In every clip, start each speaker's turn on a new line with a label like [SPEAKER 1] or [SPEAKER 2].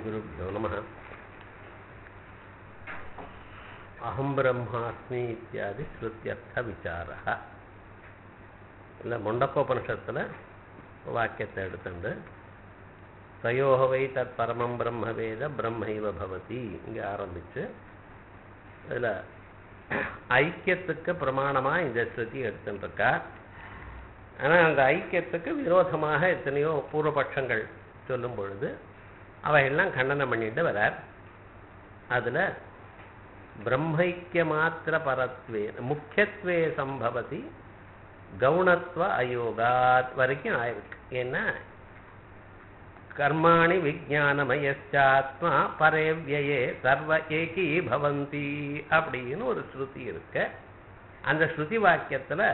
[SPEAKER 1] श्रीगुरुभ्यो नमः अहं ब्रह्मास्मि इत्यादि ஸ்ருத்தியர்த்தவிசாரः இல்லை முண்டப்போபனிஷத்தில் வாக்கியத்தை எடுத்துண்டு தயோகவை தத் பரமம் பிரம்ம வேத பிரம்மைவ பவதி இங்கே ஆரம்பித்து இதில் ஐக்கியத்துக்கு பிரமாணமாக இந்த ஸ்ருதி எடுத்துட்டுருக்கா ஆனால் அந்த ஐக்கியத்துக்கு விரோதமாக எத்தனையோ பூர்வபட்சங்கள் சொல்லும் பொழுது அவையெல்லாம் கண்டனம் பண்ணிட்டு வரார் அதில் பிரம்மைக்கிய மாத்திர பரத்வே முக்கியத்துவே சம்பவதி கவுணத்துவ அயோகாத் வரைக்கும் ஆயிருக்கு ஏன்னா கர்மாணி விஜானமயச்சாத்மா பரேவியே சர்வ ஏகி பவந்தி அப்படின்னு ஒரு ஸ்ருதி இருக்கு அந்த ஸ்ருதி வாக்கியத்தில்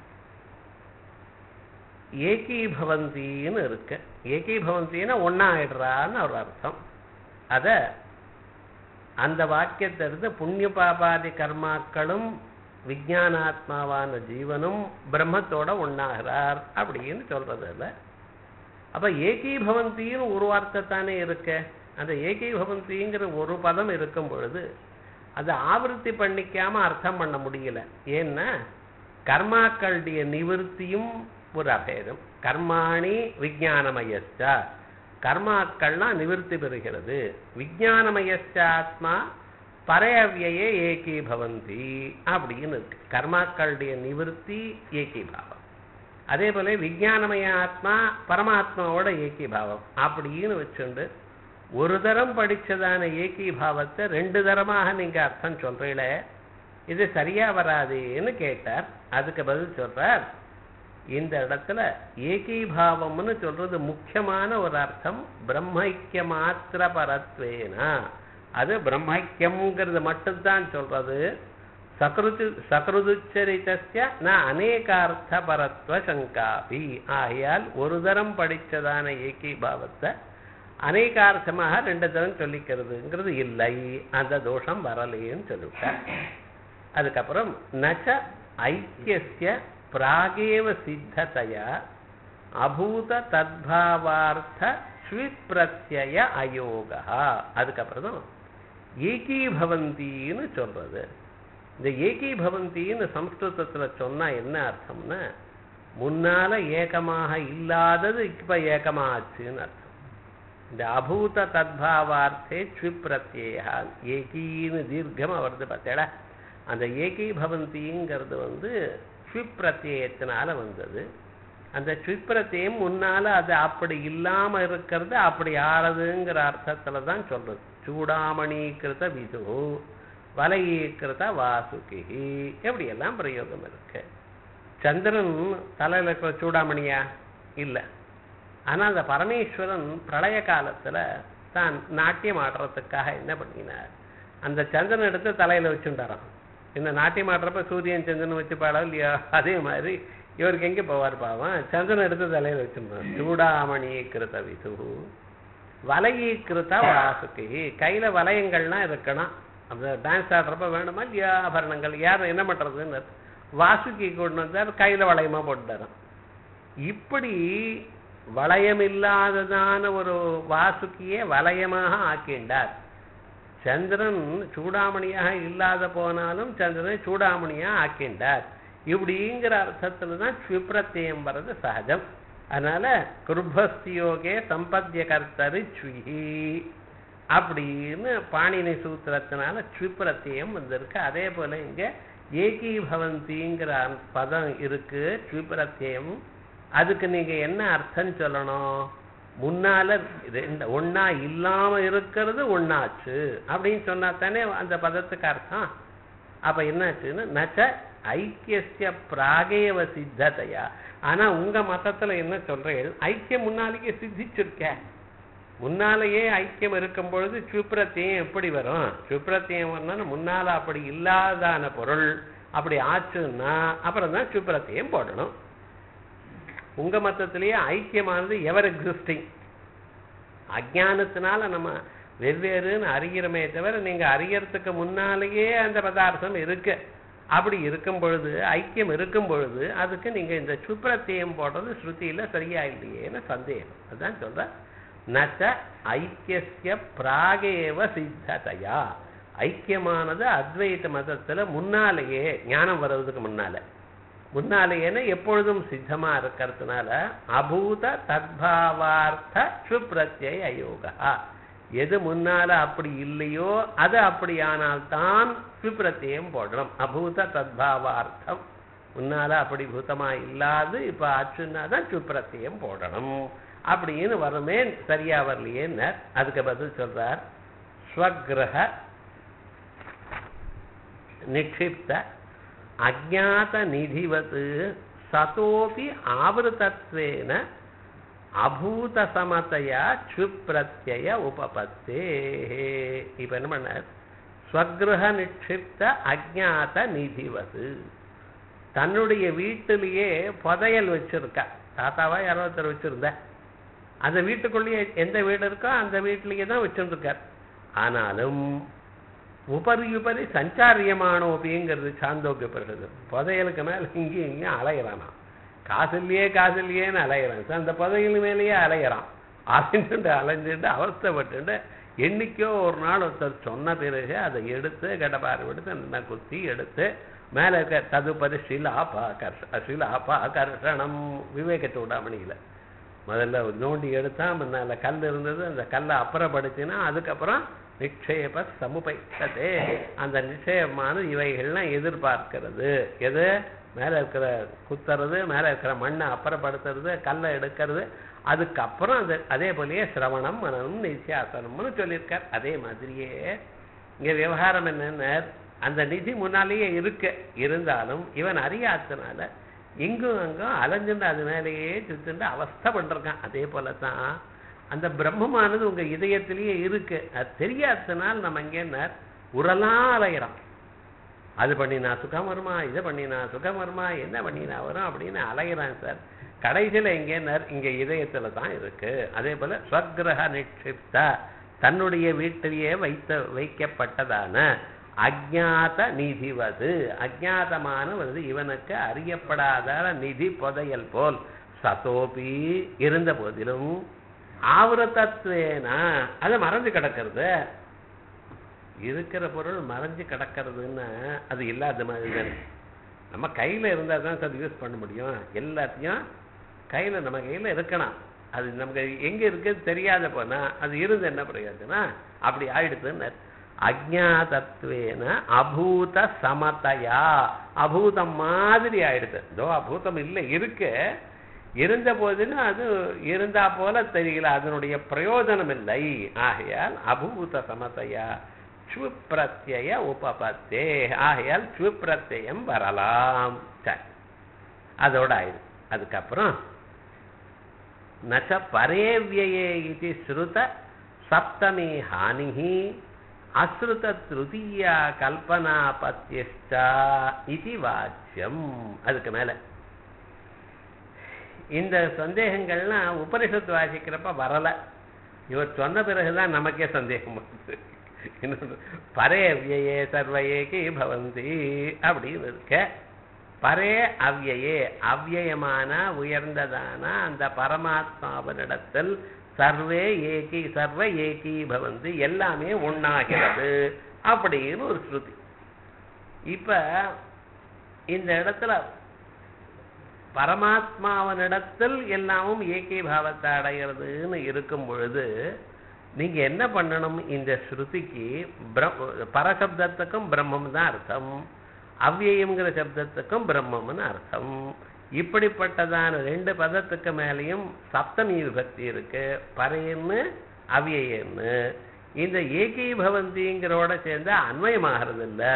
[SPEAKER 1] ஏகீபவந்தின்னு இருக்கு ஏகீபவந்தின்னா ஒன்னா ஆயிடுறான்னு ஒரு அர்த்தம் அத அந்த வாக்கியத்தை இருந்து புண்ணிய பாபாதி கர்மாக்களும் விஜயானாத்மாவான ஜீவனும் பிரம்மத்தோட ஒன்னாகிறார் அப்படின்னு சொல்றது இல்லை அப்ப ஏகீபவந்தின்னு ஒரு வார்த்தை தானே இருக்க அந்த ஏகீபவந்திங்கிற ஒரு பதம் இருக்கும் பொழுது அதை ஆவருத்தி பண்ணிக்காம அர்த்தம் பண்ண முடியல ஏன்னா கர்மாக்களுடைய நிவர்த்தியும் ஒரு அபேதம் கர்மாணி விஜயானமயஸ்டா கர்மாக்கள்லாம் நிவர்த்தி பெறுகிறது விஜயானமயஸ்டாத்மா பரையவியே ஏகீபவந்தி அப்படின்னு இருக்கு கர்மாக்களுடைய நிவர்த்தி ஏகீபாவம் அதே போல விஜயானமய ஆத்மா பரமாத்மாவோட ஏகீபாவம் அப்படின்னு வச்சுண்டு ஒரு தரம் படிச்சதான ஏகீபாவத்தை ரெண்டு தரமாக நீங்க அர்த்தம் சொல்றீங்கள இது சரியா வராதுன்னு கேட்டார் அதுக்கு பதில் சொல்றார் இந்த இடத்துல ஏகீபாவம்னு சொல்றது முக்கியமான ஒரு அர்த்தம் பிரம்மைக்கிய மாத்திர பரத்வேனா அது பிரம்மைக்கியம்ங்கிறது மட்டும்தான் சொல்றது சக்ருது சக்ருதுச்சரித்தஸ்ய ந அநேகார்த்த பரத்வ சங்காபி ஆகையால் ஒரு தரம் படிச்சதான ஏகீபாவத்தை அநேகார்த்தமாக ரெண்டு தரம் சொல்லிக்கிறதுங்கிறது இல்லை அந்த தோஷம் வரலைன்னு சொல்லிவிட்டார் அதுக்கப்புறம் நச்ச ஐக்கியசிய பிராகேவ சித்ததையா அபூத தத்பாவார்த்த ஸ்விப்பிரத்யய அயோகா அதுக்கப்புறம் ஏகீபவந்தின்னு சொல்றது இந்த ஏகீபவந்தின்னு சம்ஸ்கிருதத்துல சொன்னா என்ன அர்த்தம்னா முன்னால ஏகமாக இல்லாதது இப்ப ஏகமாச்சுன்னு அர்த்தம் இந்த அபூத தத்பாவார்த்தே ஸ்விப்பிரத்யா ஏகீன்னு தீர்க்கமா வருது பார்த்தேடா அந்த ஏகீபவந்திங்கிறது வந்து ஸ்விப்பிரத்தியத்தினால வந்தது அந்த ஸ்விப்பிரத்தியம் முன்னால அது அப்படி இல்லாம இருக்கிறது அப்படி ஆறதுங்கிற அர்த்தத்துல தான் சொல்றது சூடாமணீகிருத விது வலையீகிருத வாசுகி எப்படி எல்லாம் பிரயோகம் இருக்கு சந்திரன் தலையில இருக்கிற சூடாமணியா இல்லை ஆனா அந்த பரமேஸ்வரன் பிரளய காலத்துல தான் நாட்டியம் ஆடுறதுக்காக என்ன பண்ணினார் அந்த சந்திரன் எடுத்து தலையில வச்சுட்டாராம் இந்த நாட்டியம் ஆடுறப்ப சூரியன் சந்திரன் வச்சு பாடம் இல்லையா அதே மாதிரி இவருக்கு எங்க போவார் பாவம் சந்திரன் எடுத்து தலையில வச்சிருந்தார் சூடாமணி கிருத விது வலையீக்கிருத்த வாசுகி கையில வளையங்கள்லாம் இருக்கணும் அந்த டான்ஸ் ஆடுறப்ப வேணுமா இல்லையா ஆபரணங்கள் யார் என்ன பண்றதுன்னு வாசுகி கொண்டு வந்தார் கையில வளையமா போட்டுட்டாராம் இப்படி வளையம் இல்லாததான ஒரு வாசுக்கியே வளையமாக ஆக்கின்றார் சந்திரன் சூடாமணியாக இல்லாத போனாலும் சந்திரனை சூடாமணியா ஆக்கின்றார் இப்படிங்கிற அர்த்தத்துல தான் ஸ்விப்ரத்தியம் வர்றது சகஜம் அதனால குருபஸ்தியோகே சம்பத்திய கர்த்தரு ஸ்விஹி அப்படின்னு பாணினி சூத்திரத்தினால ஸ்விப்ரத்தியம் வந்திருக்கு அதே போல இங்க ஏகீபவந்திங்கிற பதம் இருக்கு ஸ்விப்ரத்தியம் அதுக்கு நீங்க என்ன அர்த்தம் சொல்லணும் முன்னால ரெண்டு ஒன்னா இல்லாம இருக்கிறது ஒன்னாச்சு அப்படின்னு சொன்னா தானே அந்த பதத்துக்கு அர்த்தம் அப்ப என்னாச்சுன்னு நச்ச ஐக்கிய பிராகேவ சித்ததையா ஆனா உங்க மதத்துல என்ன சொல்றேன் ஐக்கியம் முன்னாலேயே சித்திச்சிருக்க முன்னாலேயே ஐக்கியம் இருக்கும் பொழுது சுப்ரத்தியம் எப்படி வரும் சுப்ரத்தியம் வரணும்னா முன்னால அப்படி இல்லாதான பொருள் அப்படி ஆச்சுன்னா அப்புறம் தான் சுப்ரத்தியம் போடணும் உங்க மத்தத்திலேயே ஐக்கியமானது எவர் எக்ஸிஸ்டிங் அஜானத்தினால நம்ம வெவ்வேறுன்னு அறிகிறமே தவிர நீங்க அறியறதுக்கு முன்னாலேயே அந்த பதார்த்தம் இருக்கு அப்படி இருக்கும் பொழுது ஐக்கியம் இருக்கும் பொழுது அதுக்கு நீங்க இந்த சுப்ரத்தியம் போடுறது ஸ்ருதியில சரியா இல்லையேன்னு சந்தேகம் அதுதான் சொல்ற நச்ச ஐக்கிய பிராகேவ சித்ததையா ஐக்கியமானது அத்வைத மதத்துல முன்னாலேயே ஞானம் வர்றதுக்கு முன்னால முன்னாலேயேன்னு எப்பொழுதும் சித்தமா இருக்கிறதுனால அபூத தத்பாவார்த்த சுப்ரத்யை அயோகா எது முன்னால அப்படி இல்லையோ அது அப்படியானால் தான் சுப்ரத்தியம் போடணும் அபூத தத்பாவார்த்தம் முன்னால அப்படி பூதமா இல்லாது இப்ப ஆச்சுன்னா தான் சுப்ரத்தியம் போடணும் அப்படின்னு வருமே சரியா வரலையேன்னு அதுக்கு பதில் சொல்றார் ஸ்வக்ரஹ நிக்ஷிப்த அஜாத நிதிவத் சதோபி ஆவருத்தத்வேன அபூத சமத்தையா சுப்ரத்யய உபபத்தே இப்ப என்ன பண்ணார் ஸ்வக்ரஹ நிக்ஷிப்த அஜாத நிதிவது தன்னுடைய வீட்டிலேயே புதையல் வச்சிருக்கா தாத்தாவா யாரோ ஒருத்தர் வச்சிருந்த அந்த வீட்டுக்குள்ளேயே எந்த வீடு இருக்கோ அந்த வீட்டிலேயே தான் வச்சிருக்கார் ஆனாலும் உபரி உபரி சஞ்சாரியமானோபிங்கிறது சாந்தோக்கிய பிறகு புதையலுக்கு மேல இங்கேயும் இங்கேயும் அலையிறானா காசு இல்லையே காசு இல்லையேன்னு அலையிறான் அந்த புதையல் மேலேயே அலையிறான் அலைஞ்சுட்டு அலைஞ்சுட்டு அவஸ்தைப்பட்டுட்டு என்னைக்கோ ஒரு நாள் ஒருத்தர் சொன்ன பிறகு அதை எடுத்து கடப்பாறு எடுத்து நல்லா குத்தி எடுத்து மேல இருக்க ததுபதி ஷிலாபா கர்ஷ ஷிலாபா கர்ஷணம் விவேக சூடாமணியில முதல்ல நோண்டி எடுத்தா முன்னால கல் இருந்தது அந்த கல்லை அப்புறப்படுத்தினா அதுக்கப்புறம் நிக்ஷேப சமுபைத்ததே அந்த நிச்சயமான இவைகள்லாம் எதிர்பார்க்கிறது எது மேல இருக்கிற குத்துறது மேல இருக்கிற மண்ணை அப்புறப்படுத்துறது கல்லை எடுக்கிறது அதுக்கப்புறம் அது அதே போலயே சிரவணம் மனநம் நித்தியாசனம்னு சொல்லியிருக்கார் அதே மாதிரியே இங்க விவகாரம் என்னன்னு அந்த நிதி முன்னாலேயே இருக்கு இருந்தாலும் இவன் அறியாதனால இங்கும் அங்கும் அலைஞ்சுண்டு அது மேலேயே சுத்துண்டு அவஸ்தை பண்ணிருக்கான் அதே போலதான் அந்த பிரம்மமானது உங்க இதயத்திலேயே இருக்கு அது தெரியாததுனால நம்ம எங்க உரலாம் அலையிறான் அது பண்ணினா சுகம் வருமா இதை பண்ணினா சுகம் வருமா என்ன பண்ணினா வரும் அப்படின்னு அலையிறான் சார் கடைசியில எங்க இங்க இதயத்துல தான் இருக்கு அதே போல ஸ்வக்ரஹ நிக்ஷிப்த தன்னுடைய வீட்டிலேயே வைத்த வைக்கப்பட்டதான அஜாத நிதிவது அஜாதமானவது இவனுக்கு அறியப்படாத நிதி புதையல் போல் சதோபி இருந்த போதிலும் ஆவரத்தத்வேனா அது மறைஞ்சு கிடக்கிறது இருக்கிற பொருள் மறைஞ்சு கிடக்கிறதுன்னா அது இல்லாத மாதிரி தானே நம்ம கையில இருந்தா தான் சார் யூஸ் பண்ண முடியும் எல்லாத்தையும் கையில நம்ம கையில இருக்கணும் அது நமக்கு எங்க இருக்குன்னு தெரியாத போனா அது இருந்து என்ன பிரயோஜனம் அப்படி ஆயிடுதுன்னு அஜாதத்வேன அபூத சமதையா அபூதம் மாதிரி ஆயிடுது இதோ அபூதம் இல்லை இருக்கு இருந்த போதிலும் அது இருந்தா போல தெரியல அதனுடைய பிரயோஜனம் இல்லை ஆகையால் அபூத சமதையா சுப்ரத்யய உபபத்தே ஆகையால் சுப்ரத்யம் வரலாம் சரி அதோட ஆயிடுது அதுக்கப்புறம் நச்ச பரேவியே இது ஸ்ருத சப்தமி ஹானிஹி அஸ்ருத திருதீயா கல்பனா பத்தியஷ்டா இது வாச்சியம் அதுக்கு மேல இந்த சந்தேகங்கள்லாம் உபனிஷத்து வாசிக்கிறப்ப வரல இவர் சொன்ன பிறகுதான் நமக்கே சந்தேகம் வருது இன்னொன்று பரே அவ்யயே சர்வ ஏகி பவந்தி அப்படின்னு இருக்க பரே அவ்யயே அவ்யயமான உயர்ந்ததான அந்த பரமாத்மாவனிடத்தில் சர்வே ஏகி சர்வ ஏகி பவந்தி எல்லாமே ஒண்ணாகிறது அப்படின்னு ஒரு ஸ்ருதி இப்ப இந்த இடத்துல பரமாத்மாவனிடத்தில் எல்லாமும் ஏகை பாவத்தை அடைகிறதுன்னு இருக்கும் பொழுது நீங்க என்ன பண்ணணும் இந்த ஸ்ருதிக்கு பரசப்தத்துக்கும் பிரம்மம் தான் அர்த்தம் அவ்வியம்ங்கிற சப்தத்துக்கும் பிரம்மம்னு அர்த்தம் இப்படிப்பட்டதான ரெண்டு பதத்துக்கு மேலேயும் சப்தமி விபக்தி இருக்கு பறையன்னு அவ்வியன்னு இந்த ஏகை பவந்திங்கிறோட சேர்ந்து அன்வயமாகிறது இல்லை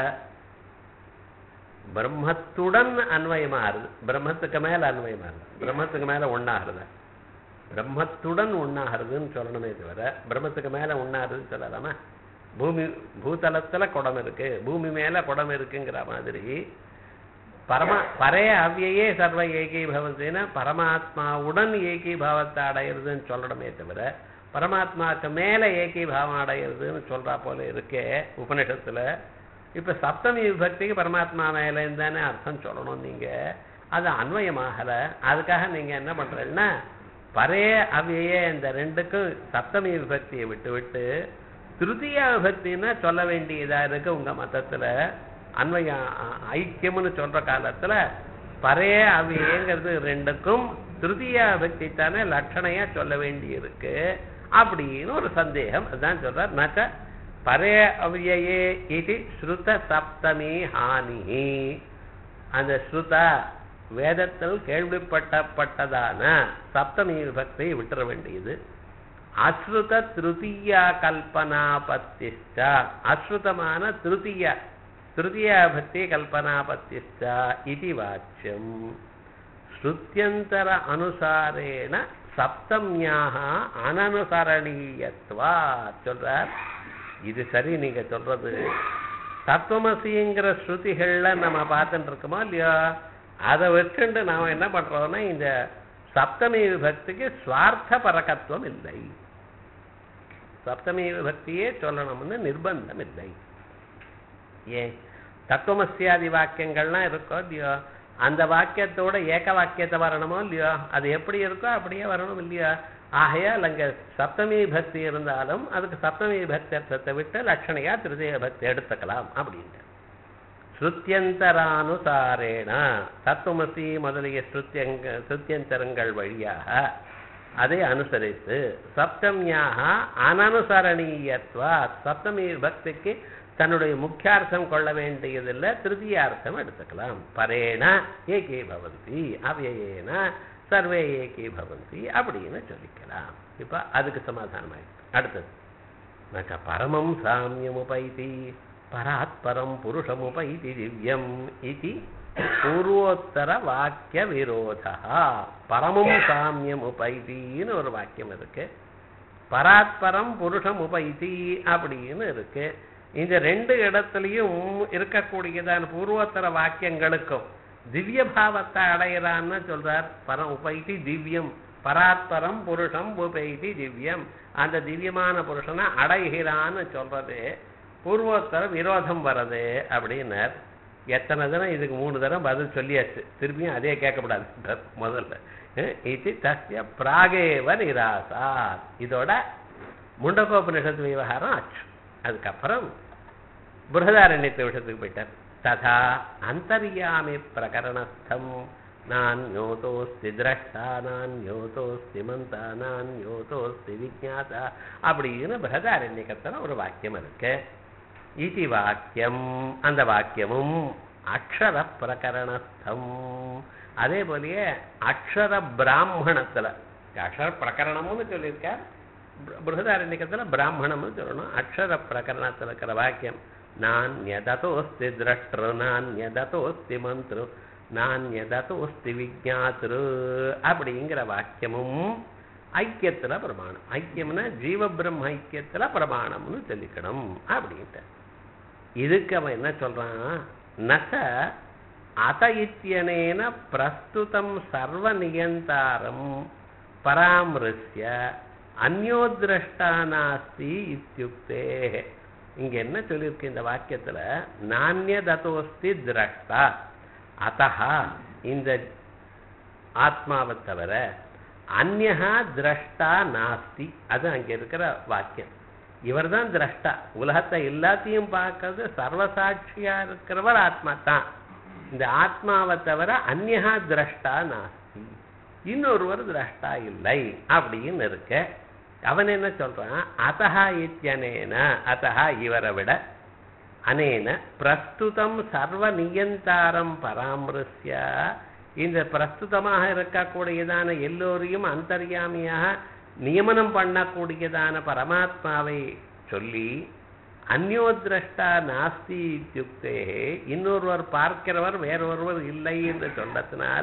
[SPEAKER 1] பிரம்மத்துடன் அன்வயமாகுது பிரம்மத்துக்கு மேல அன்வயமாகுது பிரம்மத்துக்கு மேல ஒண்ணாகிறது பிரம்மத்துடன் ஒண்ணாகிறதுன்னு சொல்லணுமே தவிர பிரம்மத்துக்கு மேல ஒண்ணாகிறதுன்னு சொல்லலாமா பூமி பூதலத்துல குடம் இருக்கு பூமி மேல குடம் இருக்குங்கிற மாதிரி பரமா பரே அவ்வையே சர்வ ஏகி பவந்தினா பரமாத்மாவுடன் ஏகி பாவத்தை அடையிறதுன்னு சொல்லணுமே தவிர பரமாத்மாவுக்கு மேல ஏகி பாவம் அடையிறதுன்னு சொல்றா போல இருக்கே உபனிஷத்துல இப்ப சப்தமி விபக்திக்கு பரமாத்மா மேல தானே அர்த்தம் சொல்லணும் நீங்க அது அன்வயமாகல அதுக்காக நீங்க என்ன பண்றீங்கன்னா பரே அவையே இந்த ரெண்டுக்கும் சப்தமி விபக்தியை விட்டு விட்டு திருத்தியா விபக்தின்னா சொல்ல வேண்டியதா இருக்கு உங்க மதத்துல அன்வய ஐக்கியம்னு சொல்ற காலத்துல பரே அவையேங்கிறது ரெண்டுக்கும் திருத்தியா விபக்தி தானே லட்சணையா சொல்ல வேண்டி இருக்கு அப்படின்னு ஒரு சந்தேகம் அதுதான் சொல்றார் நச்ச பரே அவ்யயே இது ஸ்ருத சப்தமி ஹானி அந்த ஸ்ருதா வேதத்தில் கேள்விப்பட்டப்பட்டதான சப்தமி விபக்தியை விட்டுற வேண்டியது அஸ்ருத திருத்தீயா கல்பனா பத்திஷ்ட அஸ்ருதமான திருத்தீய திருத்தீயா பக்தி கல்பனா பத்திஷ்ட இது வாச்சியம் ஸ்ருத்தியந்தர அனுசாரேண சப்தம்யாக அனனுசரணீயத்வா சொல்றார் இது சரி நீங்க சொல்றது தத்துவமசிங்கிற ஸ்ருதிகள்ல நம்ம பார்த்துட்டு இருக்கோமோ இல்லையோ அதை வச்சுட்டு நாம என்ன பண்றோம்னா இந்த சப்தமி விபக்திக்கு சுவார்த்த பரகத்துவம் இல்லை சப்தமி விபக்தியே சொல்லணும்னு நிர்பந்தம் இல்லை ஏன் தத்துவமசியாதி வாக்கியங்கள்லாம் இருக்கோ இல்லையோ அந்த வாக்கியத்தோட ஏக வாக்கியத்தை வரணுமோ இல்லையோ அது எப்படி இருக்கோ அப்படியே வரணும் இல்லையா ஆகையால் அங்க சப்தமி பக்தி இருந்தாலும் அதுக்கு சப்தமி பக்தி அர்த்தத்தை விட்டு லட்சணையா திருதய பக்தி எடுத்துக்கலாம் அப்படின்ட்டு ஸ்ருத்தியந்தரானுசாரேன தத்துவமசி முதலிய ஸ்ருத்தியங்க ஸ்ருத்தியந்தரங்கள் வழியாக அதை அனுசரித்து சப்தம்யாக அனனுசரணீயத்வா சப்தமி பக்திக்கு தன்னுடைய முக்கியார்த்தம் கொள்ள வேண்டியதில்லை திருத்தியார்த்தம் எடுத்துக்கலாம் பரேண ஏகே பவந்தி அவ்யயேன சர்வே ஏகே பவந்தி அப்படின்னு சொல்லிக்கலாம் இப்ப அதுக்கு சமாதானம் ஆயிடுச்சு அடுத்தது நச்ச பரமம் சாமியமுபைதி பராத் பரம் புருஷமுபைதி திவ்யம் இது பூர்வோத்தர வாக்கிய விரோதா பரமம் சாமியம் உபைதின்னு ஒரு வாக்கியம் இருக்கு பராத்பரம் புருஷம் உபைதி அப்படின்னு இருக்கு இந்த ரெண்டு இடத்துலயும் இருக்கக்கூடியதான பூர்வோத்தர வாக்கியங்களுக்கும் திவ்ய பாவத்தை அடையிறான்னு சொல்றார் பரம் உபைதி திவ்யம் பராத்பரம் புருஷம் உபைதி திவ்யம் அந்த திவ்யமான புருஷனை அடைகிறான்னு சொல்றது பூர்வோத்தர விரோதம் வர்றது அப்படின்னார் எத்தனை தரம் இதுக்கு மூணு தரம் பதில் சொல்லியாச்சு திருப்பியும் அதே கேட்கக்கூடாது முதல்ல இது தஸ்ய பிராகேவ நிராசா இதோட முண்டகோபனிஷத்து விவகாரம் ஆச்சு அதுக்கப்புறம் புரதாரண்யத்து விஷயத்துக்கு போயிட்டார் ததா அந்தர்யாமி பிரகரணஸ்தம் நான் யோதோஸ்தி திரஷ்டா நான் யோதோஸ்தி மந்தா நான் யோதோஸ்தி விஜாதா அப்படின்னு பிரகதாரண்யக்கத்தில் ஒரு வாக்கியம் இருக்கு இது வாக்கியம் அந்த வாக்கியமும் அக்ஷர பிரகரணஸ்தம் அதே போலயே அக்ஷர பிராமணத்துல அக்ஷர பிரகரணம்னு சொல்லியிருக்கார் பிருகதாரண்யக்கத்துல பிராமணம்னு சொல்லணும் அக்ஷர பிரகரணத்துல இருக்கிற வாக்கியம் நான் எதத்தோஸ்தி திரஷ்டரு நான் எதத்தோஸ்தி மந்திரு நான் எதத்தோஸ்தி விஜாத்திரு அப்படிங்கிற வாக்கியமும் ஐக்கியத்துல பிரமாணம் ஐக்கியம்னா ஜீவ பிரம்ம ஐக்கியத்துல பிரமாணம்னு சொல்லிக்கணும் அப்படின்ட்டு இதுக்கு அவன் என்ன சொல்றான் நச அத இத்தியனேன பிரஸ்துதம் சர்வ நியந்தாரம் பராமரிசிய அந்யோதிரஷ்டா நாஸ்தி இத்தியுக்தே இங்க என்ன சொல்லியிருக்கு இந்த வாக்கியத்துல நானியதோஸ்தி திரஷ்டா அத்தஹா இந்த ஆத்மாவை தவிர அந்நகா திரஷ்டா நாஸ்தி அது அங்க இருக்கிற வாக்கியம் இவர்தான் திரஷ்டா உலகத்தை எல்லாத்தையும் பார்க்கறது சர்வசாட்சியா இருக்கிறவர் ஆத்மா தான் இந்த ஆத்மாவை தவிர அந்நகா திரஷ்டா நாஸ்தி இன்னொருவர் திரஷ்டா இல்லை அப்படின்னு இருக்க அவன் என்ன சொல்றான் அத்தஹா இத்தியனேன அத்தஹா இவரை விட அனேன பிரஸ்துதம் சர்வ நியந்தாரம் பராமரிசிய இந்த பிரஸ்துதமாக இருக்கக்கூடியதான எல்லோரையும் அந்தர்யாமியாக நியமனம் பண்ணக்கூடியதான பரமாத்மாவை சொல்லி அந்யோதிரஷ்டா நாஸ்தி இத்தியுக்தே இன்னொருவர் பார்க்கிறவர் வேறொருவர் இல்லை என்று சொன்னத்தினால்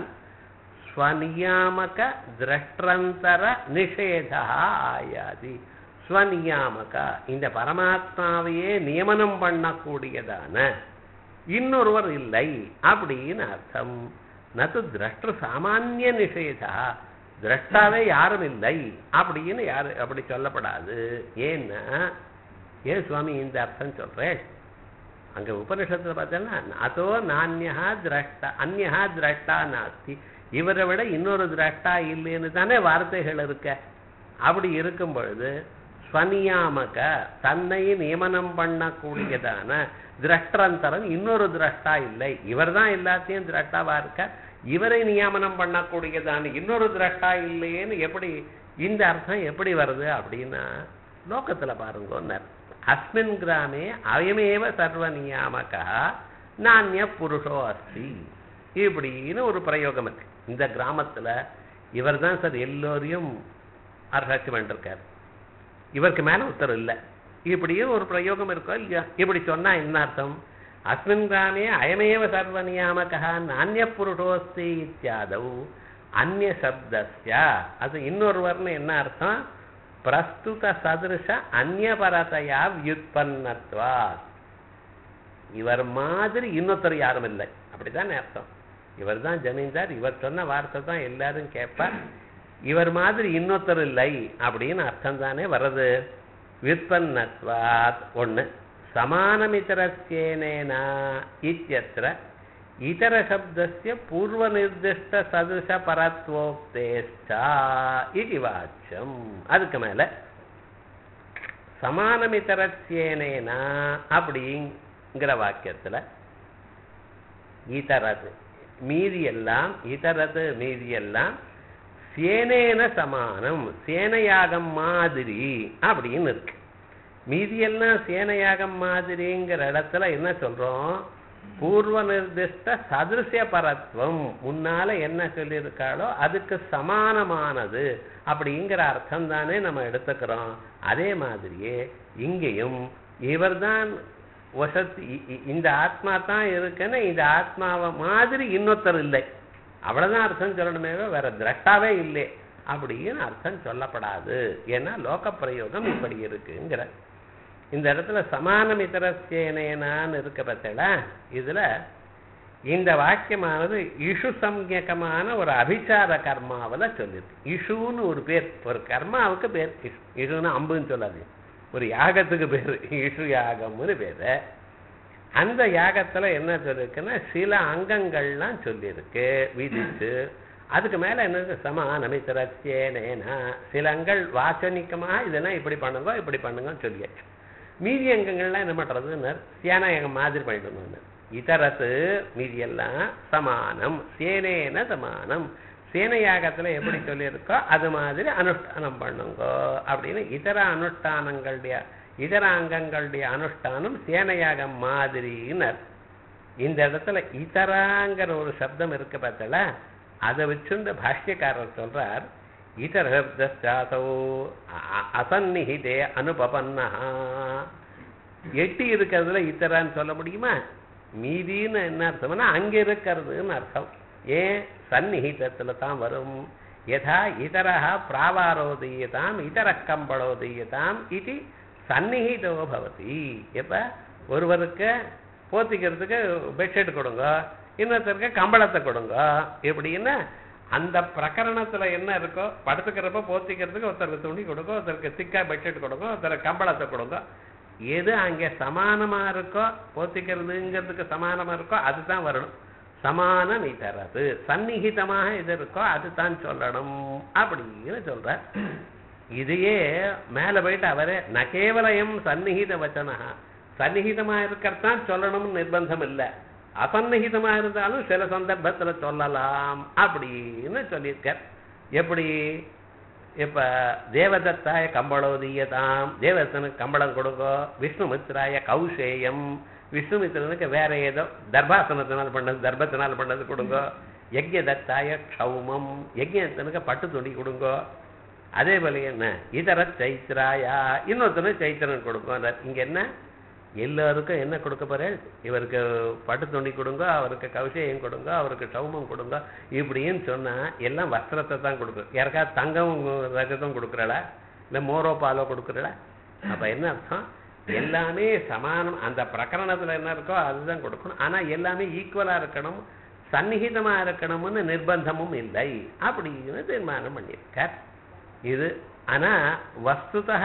[SPEAKER 1] ஸ்வநியாமக திரஷ்டந்தர நிஷேதா ஆயாதி ஸ்வநியாமக இந்த பரமாத்மாவையே நியமனம் பண்ணக்கூடியதான இன்னொருவர் இல்லை அப்படின்னு அர்த்தம் நது திரஷ்ட சாமானிய நிஷேதா திரஷ்டாவே யாரும் இல்லை அப்படின்னு யாரு அப்படி சொல்லப்படாது ஏன்னா ஏன் சுவாமி இந்த அர்த்தம் சொல்றேன் அங்க உபனிஷத்துல பார்த்தோம்னா அதோ நானியா திரஷ்டா அந்நா திரஷ்டா நாஸ்தி இவரை விட இன்னொரு திரஷ்டா இல்லைன்னு தானே வார்த்தைகள் இருக்க அப்படி இருக்கும் பொழுது ஸ்வநியாமக தன்னை நியமனம் பண்ணக்கூடியதான திரஷ்டரந்தரம் இன்னொரு திரஷ்டா இல்லை இவர்தான் எல்லாத்தையும் திரஷ்டாவா இருக்க இவரை நியமனம் பண்ணக்கூடியதான இன்னொரு திரஷ்டா இல்லையேன்னு எப்படி இந்த அர்த்தம் எப்படி வருது அப்படின்னா லோகத்துல பாருங்க அஸ்மின் கிராமே அயமேவ சர்வ நியாமகா நானிய புருஷோ அஸ்தி இப்படின்னு ஒரு பிரயோகம் இருக்கு இந்த கிராமத்துல இவர் தான் சார் எல்லோரையும் அரசாட்சி பண்ணிருக்காரு இவருக்கு மேல உத்தரவு இல்லை இப்படியும் ஒரு பிரயோகம் இருக்கோ இல்லையா இப்படி சொன்னா என்ன அர்த்தம் அஸ்மின் கிராமே அயமேவ சர்வ நியாமகா நானிய புருஷோஸ்தி இத்தியாதவ் அந்நிய சப்தஸ்ய அது இன்னொருவர்னு என்ன அர்த்தம் பிரஸ்துத சதிருஷ அந்நியபரதையா வியுத்பன்னத்வா இவர் மாதிரி இன்னொருத்தர் யாரும் இல்லை அப்படித்தானே அர்த்தம் இவர் தான் ஜமீன்தார் இவர் சொன்ன வார்த்தை தான் எல்லாரும் கேட்பார் இவர் மாதிரி இன்னொருத்தர் இல்லை அப்படின்னு அர்த்தம் தானே வர்றது விற்பன்னத்வாத் ஒண்ணு சமானமிதரஸ்யேனேனா இத்தியத்திர இதர சப்தஸ்ய பூர்வ நிர்திஷ்ட சதுஷ பரத்வோக்தேஷ்டா இது வாச்சியம் அதுக்கு மேல சமானமிதரஸ்யேனேனா அப்படிங்கிற வாக்கியத்துல இதரது மீதி எல்லாம் இதரது மீதி எல்லாம் சேனேன சமானம் சேனையாகம் மாதிரி அப்படின்னு இருக்கு மீதியெல்லாம் சேனையாகம் மாதிரிங்கிற இடத்துல என்ன சொல்றோம் பூர்வ நிர்திஷ்ட சதுருசிய பரத்வம் முன்னால என்ன சொல்லியிருக்காளோ அதுக்கு சமானமானது அப்படிங்கிற அர்த்தம் தானே நம்ம எடுத்துக்கிறோம் அதே மாதிரியே இங்கேயும் இவர்தான் வசத் இ- இ- இந்த ஆத்மா தான் இருக்குன்னு இந்த ஆத்மாவை மாதிரி இன்னொருத்தர் இல்லை அவ்வளவுதான் அர்த்தம் சொல்லணுமே வேற திரஷ்டாவே இல்லை அப்படின்னு அர்த்தம் சொல்லப்படாது ஏன்னா லோக பிரயோகம் இப்படி இருக்குங்கிற இந்த இடத்துல சமானம் இதரஸ்யேனேனான்னு இருக்க பார்த்தல இதுல இந்த வாக்கியமானது இஷு சம்யகமான ஒரு அபிச்சார கர்மாவில சொல்லிருக்கு இஷுன்னு ஒரு பேர் ஒரு கர்மாவுக்கு பேர் இஷு இஷுன்னு அம்புன்னு சொல்லாது ஒரு யாகத்துக்கு பேர் இஷு யாகம்னு பேரு அந்த யாகத்துல என்ன சொல்லிருக்குன்னா சில அங்கங்கள்லாம் சொல்லியிருக்கு விதிச்சு அதுக்கு மேல என்ன சமானமித்திரச்சேனேனா சில அங்கள் வாசனிக்கமாக இதெல்லாம் இப்படி பண்ணுங்க இப்படி பண்ணுங்கன்னு சொல்லியாச்சு மீதி அங்கங்கள்லாம் என்ன பண்றதுன்னு சேனாயகம் மாதிரி பண்ணிட்டு இதரத்து மீதி எல்லாம் சமானம் சேனேன சமானம் சேனையாகத்துல எப்படி சொல்லியிருக்கோ அது மாதிரி அனுஷ்டானம் பண்ணுங்க அப்படின்னு இதர அனுஷ்டானங்களுடைய இதர அங்கங்களுடைய அனுஷ்டானம் சேனையாகம் மாதிரினர் இந்த இடத்துல இதராங்கிற ஒரு சப்தம் இருக்கு பார்த்தல அதை வச்சு இந்த பாஷ்யக்காரர் சொல்றார் இதர சப்தாசோ அசன்னிஹிதே அனுபபன்னா எட்டி இருக்கிறதுல இத்தரான்னு சொல்ல முடியுமா மீதின்னு என்ன அர்த்தம்னா அங்க இருக்கிறதுன்னு அர்த்தம் ஏன் சந்நிஹிதத்துல தான் வரும் யதா இதரா பிராவாரோதீயதாம் இதர கம்பளோதீயதாம் இது சந்நிஹிதோ பவதி எப்ப ஒருவருக்கு போத்திக்கிறதுக்கு பெட்ஷீட் கொடுங்க இன்னொருத்தருக்கு கம்பளத்தை கொடுங்க எப்படின்னா அந்த பிரகரணத்துல என்ன இருக்கோ படுத்துக்கிறப்ப போத்திக்கிறதுக்கு ஒருத்தருக்கு துணி கொடுங்க ஒருத்தருக்கு திக்கா பெட்ஷீட் கொடுங்க ஒருத்தருக்கு கம்பளத்தை கொடுங்க எது அங்க சமானமா இருக்கோ போத்திக்கிறதுங்கிறதுக்கு சமானமா இருக்கோ அதுதான் வரணும் சமானம் இதரது சந்நிகிதமாக எது இருக்கோ அதுதான் சொல்லணும் அப்படின்னு சொல்ற இதையே மேல போயிட்டு அவரே ந கேவலயம் சந்நிகித வச்சனா சந்நிகிதமா இருக்கறதான் சொல்லணும்னு நிர்பந்தம் இல்ல அசந்நிகிதமா இருந்தாலும் சில சந்தர்ப்பத்துல சொல்லலாம் அப்படின்னு சொல்லியிருக்கார் எப்படி இப்ப தேவதத்தாய கம்பளோதீயதாம் தேவதனுக்கு கம்பளம் கொடுங்கோ விஷ்ணுமித்ராய கௌசேயம் விஷ்ணுமித்திரனுக்கு வேற ஏதோ தர்பாசனத்தினால் பண்ணது தர்பத்தினால் பண்ணது கொடுங்கோ யஜ்ய தத்தாய க்ஷௌமம் யஜ்யத்தனுக்கு பட்டு துணி கொடுங்கோ அதே போல என்ன இதர சைத்ராயா இன்னொருத்தனுக்கு சைத்திரன் கொடுங்க இங்க என்ன எல்லாருக்கும் என்ன கொடுக்க போறேன் இவருக்கு பட்டு துணி கொடுங்க அவருக்கு கௌசேயம் கொடுங்க அவருக்கு சௌமம் கொடுங்க இப்படின்னு சொன்னா எல்லாம் வஸ்திரத்தை தான் கொடுக்கும் யாருக்காவது தங்கம் ரகதம் கொடுக்குறடா இல்ல மோரோ பாலோ கொடுக்குறடா அப்ப என்ன அர்த்தம் எல்லாமே சமானம் அந்த பிரகரணத்துல என்ன இருக்கோ அதுதான் கொடுக்கணும் ஆனா எல்லாமே ஈக்குவலா இருக்கணும் சந்நிகிதமா இருக்கணும்னு நிர்பந்தமும் இல்லை அப்படின்னு தீர்மானம் பண்ணியிருக்கார் இது ஆனா வஸ்துதா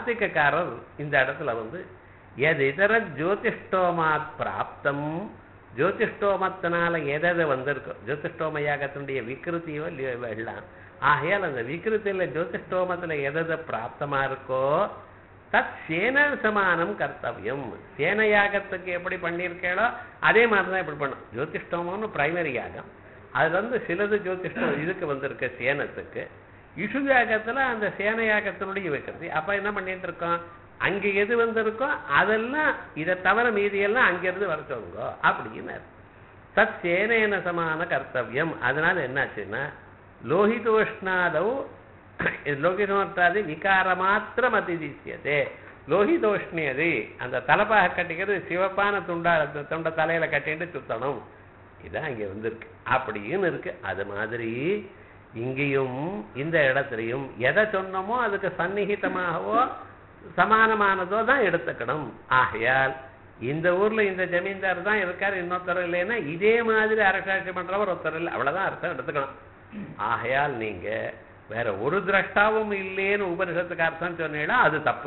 [SPEAKER 1] வார்த்திகக்காரர் இந்த இடத்துல வந்து எது இதர ஜோதிஷ்டோமாத் பிராப்தம் ஜோதிஷ்டோமத்தினால எதை வந்திருக்கோ ஜோதிஷ்டோம யாகத்தினுடைய விக்கிருத்தியோ இல்லையோ எல்லாம் ஆகையால் அந்த விக்கிருத்தியில ஜோதிஷ்டோமத்துல எதை பிராப்தமா இருக்கோ தத் சேன சமானம் கர்த்தவியம் சேன யாகத்துக்கு எப்படி பண்ணியிருக்கேளோ அதே மாதிரி தான் இப்படி பண்ணும் ஜோதிஷ்டோமம்னு பிரைமரி யாகம் அதுல வந்து சிலது ஜோதிஷ்டம் இதுக்கு வந்திருக்கு சேனத்துக்கு இஷு யாகத்துல அந்த சேன யாகத்தினுடைய விக்கிருதி அப்ப என்ன பண்ணிட்டு இருக்கோம் அங்க எது வந்திருக்கோ அதெல்லாம் இதை தவிர மீதியெல்லாம் அங்கிருந்து வர சொல்லுங்க அப்படின்னு தத் சேனேன சமான கர்த்தவியம் அதனால என்னாச்சுன்னா லோகிதோஷ்ணாதவ் லோகிதோஷ்ணாதி விகார மாத்திரம் அதிதிசியதே லோகிதோஷ்ணியது அந்த தலைப்பாக கட்டிக்கிறது சிவப்பான துண்டா துண்ட தலையில கட்டிட்டு சுத்தணும் இதான் இங்க வந்திருக்கு அப்படின்னு இருக்கு அது மாதிரி இங்கேயும் இந்த இடத்துலையும் எதை சொன்னமோ அதுக்கு சந்நிகிதமாகவோ சமானமானதோ தான் எடுத்துக்கணும் ஆகையால் இந்த ஊர்ல இந்த ஜமீன்தார் தான் இருக்காரு இன்னொருத்தர் இல்லைன்னா இதே மாதிரி அரசாட்சி பண்றவர் ஒருத்தர் இல்லை அவ்வளவுதான் அர்த்தம் எடுத்துக்கணும் ஆகையால் நீங்க வேற ஒரு திரஷ்டாவும் இல்லேன்னு உபனிஷத்துக்கு அர்த்தம் சொன்னீங்கன்னா அது தப்பு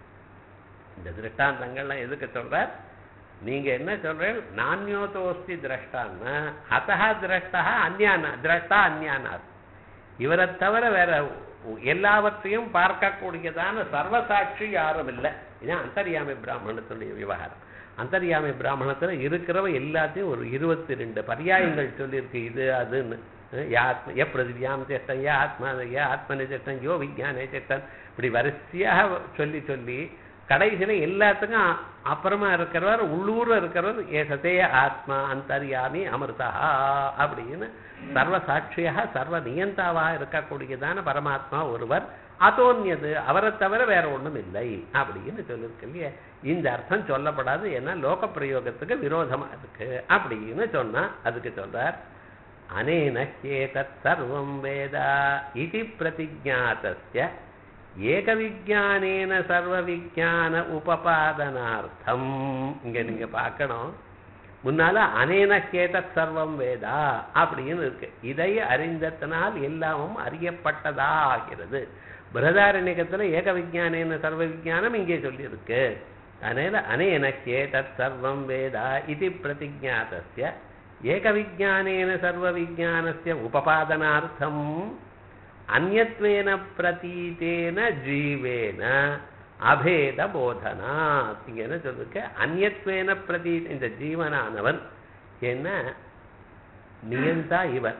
[SPEAKER 1] இந்த திருஷ்டாந்தங்கள்லாம் எதுக்கு சொல்றார் நீங்க என்ன சொல்றீங்க நானியோதோஸ்தி திரஷ்டான்னா அத்தகா திரஷ்டா அந்யானா திரஷ்டா அந்யானார் இவரை தவிர வேற எல்லாவற்றையும் பார்க்கக்கூடியதான சர்வசாட்சி யாரும் இல்லை இதான் அந்தர்யாமி பிராமணத்துடைய விவகாரம் அந்தர்யாமி பிராமணத்துல இருக்கிறவ எல்லாத்தையும் ஒரு இருபத்தி ரெண்டு பரியாயங்கள் சொல்லியிருக்கு இது அதுன்னு யாத்ம எ பிரதிவியாம் சேஷ்டன் யா ஆத்மா யா ஆத்மனி சேஷ்டன் யோ விஜயானே சேஷ்டன் இப்படி வரிசையாக சொல்லி சொல்லி கடைசியில எல்லாத்துக்கும் அப்புறமா இருக்கிறவர் உள்ளூர்ல இருக்கிறவர் ஏசதேய ஆத்மா அந்தர்யாமி அமிர்தா அப்படின்னு சர்வ சாட்சியாக சர்வ நியந்தாவாக இருக்கக்கூடியதான பரமாத்மா ஒருவர் அதோன்யது அவரை தவிர வேற ஒண்ணும் இல்லை அப்படின்னு சொல்லியிருக்கு இல்லையா இந்த அர்த்தம் சொல்லப்படாது ஏன்னா லோக பிரயோகத்துக்கு விரோதமா இருக்கு அப்படின்னு சொன்னா அதுக்கு சொல்றார் அனேன சேதத் சர்வம் வேதா இது பிரதிஜாத்தஸ்ய ஏக விஜானேன சர்வ விஜான உபபாதனார்த்தம் இங்க நீங்க பார்க்கணும் முன்னால அனேன கேதத் சர்வம் வேதா அப்படின்னு இருக்கு இதை அறிந்ததனால் எல்லாமும் அறியப்பட்டதா ஆகிறது பிரதாரண்யத்துல ஏக விஜானேன சர்வ விஜானம் இங்கே சொல்லியிருக்கு அதனால அனேன கேதத் சர்வம் வேதா இது பிரதிஜாத்தஸ்ய ஏக விஜானேன சர்வ விஜானஸ்ய உபபாதனார்த்தம் அந்யத்வேன பிரதீதேன ஜீவேன அபேத போதனா இங்க என்ன சொல்லிருக்க அந்யத்வேன பிரதீ இந்த ஜீவனானவன் என்ன நியந்தா இவர்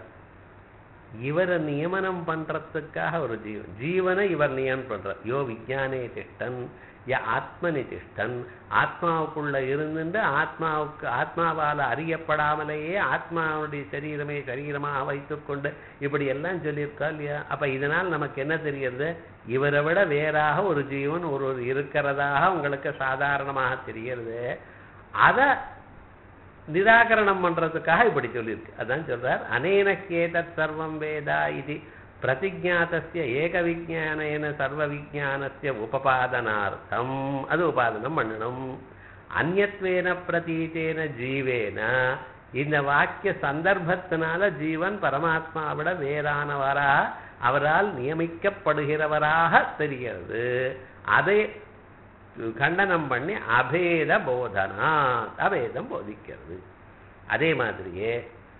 [SPEAKER 1] இவரை நியமனம் பண்றதுக்காக ஒரு ஜீவன் ஜீவனை இவர் நியமனம் பண்றார் யோ விஜயானே திஷ்டன் ய ஆத்மனி திஷ்டன் ஆத்மாவுக்குள்ள இருந்துட்டு ஆத்மாவுக்கு ஆத்மாவால அறியப்படாமலேயே ஆத்மாவுடைய சரீரமே சரீரமாக வைத்துக்கொண்டு இப்படி எல்லாம் சொல்லியிருக்கா இல்லையா அப்ப இதனால் நமக்கு என்ன தெரிகிறது இவரை விட வேறாக ஒரு ஜீவன் ஒரு ஒரு இருக்கிறதாக உங்களுக்கு சாதாரணமாக தெரிகிறது அதை நிராகரணம் பண்றதுக்காக இப்படி சொல்லியிருக்கு அதான் சொல்றார் அனேன கேதத் சர்வம் வேதா இது பிரதிஜாத்தஸ்ய ஏக விஜானேன சர்வ விஜானஸ்ய உபபாதனார்த்தம் அது உபாதனம் பண்ணணும் அந்யத்வேன பிரதீதேன ஜீவேன இந்த வாக்கிய சந்தர்ப்பத்தினால ஜீவன் பரமாத்மாவிட வேறானவரா அவரால் நியமிக்கப்படுகிறவராக தெரிகிறது அதை கண்டனம் பண்ணி அபேத போதனா அபேதம் போதிக்கிறது அதே மாதிரியே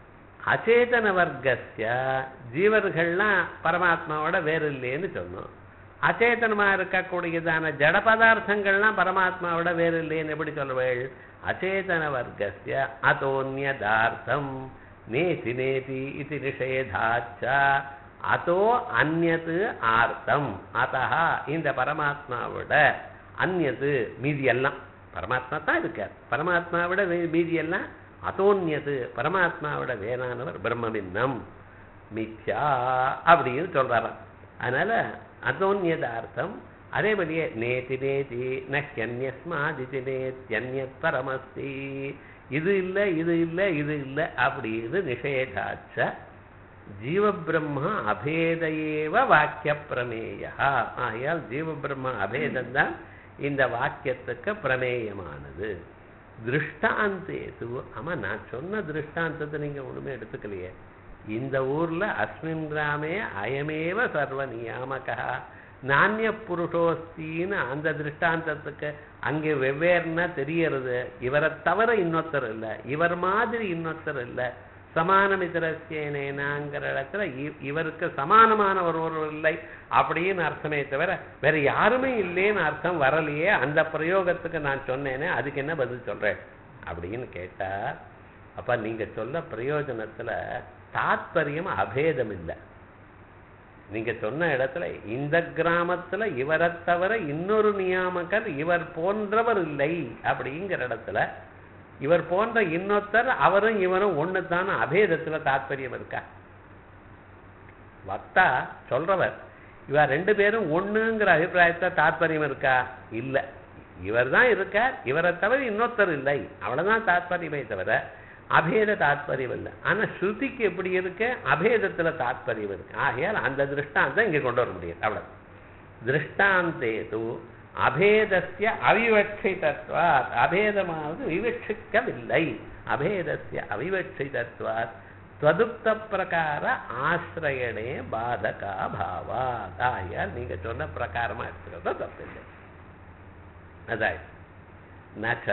[SPEAKER 1] அச்சேதன வர்க்கஸ்ய ஜீவர்கள்லாம் பரமாத்மாவோட வேறு இல்லைன்னு சொன்னோம் அச்சேதனமா இருக்கக்கூடியதான ஜட பதார்த்தங்கள்லாம் பரமாத்மாவோட வேறு இல்லைன்னு எப்படி சொல்லுவேள் அச்சேதன வர்க்கஸ்ய அதோன்யதார்த்தம் நேதி நேதி இது நிஷேதாச்ச அதோ அந்நது ஆர்த்தம் அத்தா இந்த பரமாத்மாவோட அந்நது மீதி எல்லாம் பரமாத்மா தான் இருக்கார் பரமாத்மாவோட மீதி எல்லாம் அதோன்யது பரமாத்மாவோட வேறானவர் பிரம்மபின்னம் மித்யா அப்படின்னு சொல்றாராம் அதனால அதோன்யதார்த்தம் அதே மாதிரியே நேதி நேதி நஹ்யன்யஸ்மாதிதி நேத்யன்யத் பரமஸ்தி இது இல்லை இது இல்லை இது இல்லை அப்படின்னு நிஷேதாச்ச ஜீவபிரம்ம அபேதையேவ வாக்கிய பிரமேய ஆகையால் ஜீவபிரம்ம அபேதம் தான் இந்த வாக்கியத்துக்கு பிரமேயமானது திருஷ்டாந்தேது ஆமா நான் சொன்ன திருஷ்டாந்தத்தை நீங்க ஒண்ணுமே எடுத்துக்கலையே இந்த ஊர்ல அஸ்மின் கிராமே அயமேவ சர்வ நியாமகா நானிய புருஷோஸ்தின்னு அந்த திருஷ்டாந்தத்துக்கு அங்கே வெவ்வேறுனா தெரியறது இவரை தவிர இன்னொருத்தர் இல்லை இவர் மாதிரி இன்னொருத்தர் இல்லை சமானமிதரஸ்யேனாங்கிற இடத்துல இ- இவருக்கு சமானமான ஒருவர் இல்லை அப்படின்னு அர்த்தமே தவிர வேற யாருமே இல்லைன்னு அர்த்தம் வரலையே அந்த பிரயோகத்துக்கு நான் சொன்னேனே அதுக்கு என்ன பதில் சொல்றேன் அப்படின்னு கேட்டா அப்ப நீங்க சொல்ல பிரயோஜனத்துல தாத்பரியம் அபேதம் இல்லை நீங்க சொன்ன இடத்துல இந்த கிராமத்துல இவரை தவிர இன்னொரு நியாமகர் இவர் போன்றவர் இல்லை அப்படிங்கிற இடத்துல இவர் போன்ற இன்னொருத்தர் அவரும் இவரும் ஒண்ணுதான் அபேதத்துல தாத்பரியம் இருக்கா வக்தா சொல்றவர் இவர் ரெண்டு பேரும் ஒண்ணுங்கிற அபிப்பிராயத்துல தாத்பரியம் இருக்கா இல்ல இவர் தான் இருக்கார் இவரை தவிர இன்னொருத்தர் இல்லை அவ்வளவுதான் தாத்பரியமே தவிர அபேத தாத்பரியம் இல்லை ஆனா ஸ்ருதிக்கு எப்படி இருக்கு அபேதத்துல தாத்பரியம் இருக்கு ஆகையால் அந்த திருஷ்டாந்தம் இங்க கொண்டு வர முடியாது அவ்வளவு திருஷ்டாந்தே து அபேதஸ்ய அவிவட்சிதத்வாத் அபேதமாவது விவட்சிக்கவில்லை அபேதஸ்ய அவிவட்சிதத்வாத் துவதுப்த பிரகார ஆசிரியனே பாதகா பாவா ஆகையால் நீங்க சொன்ன பிரகாரமா இருக்கிறது தப்பில்லை அதாயிடுச்சு நச்ச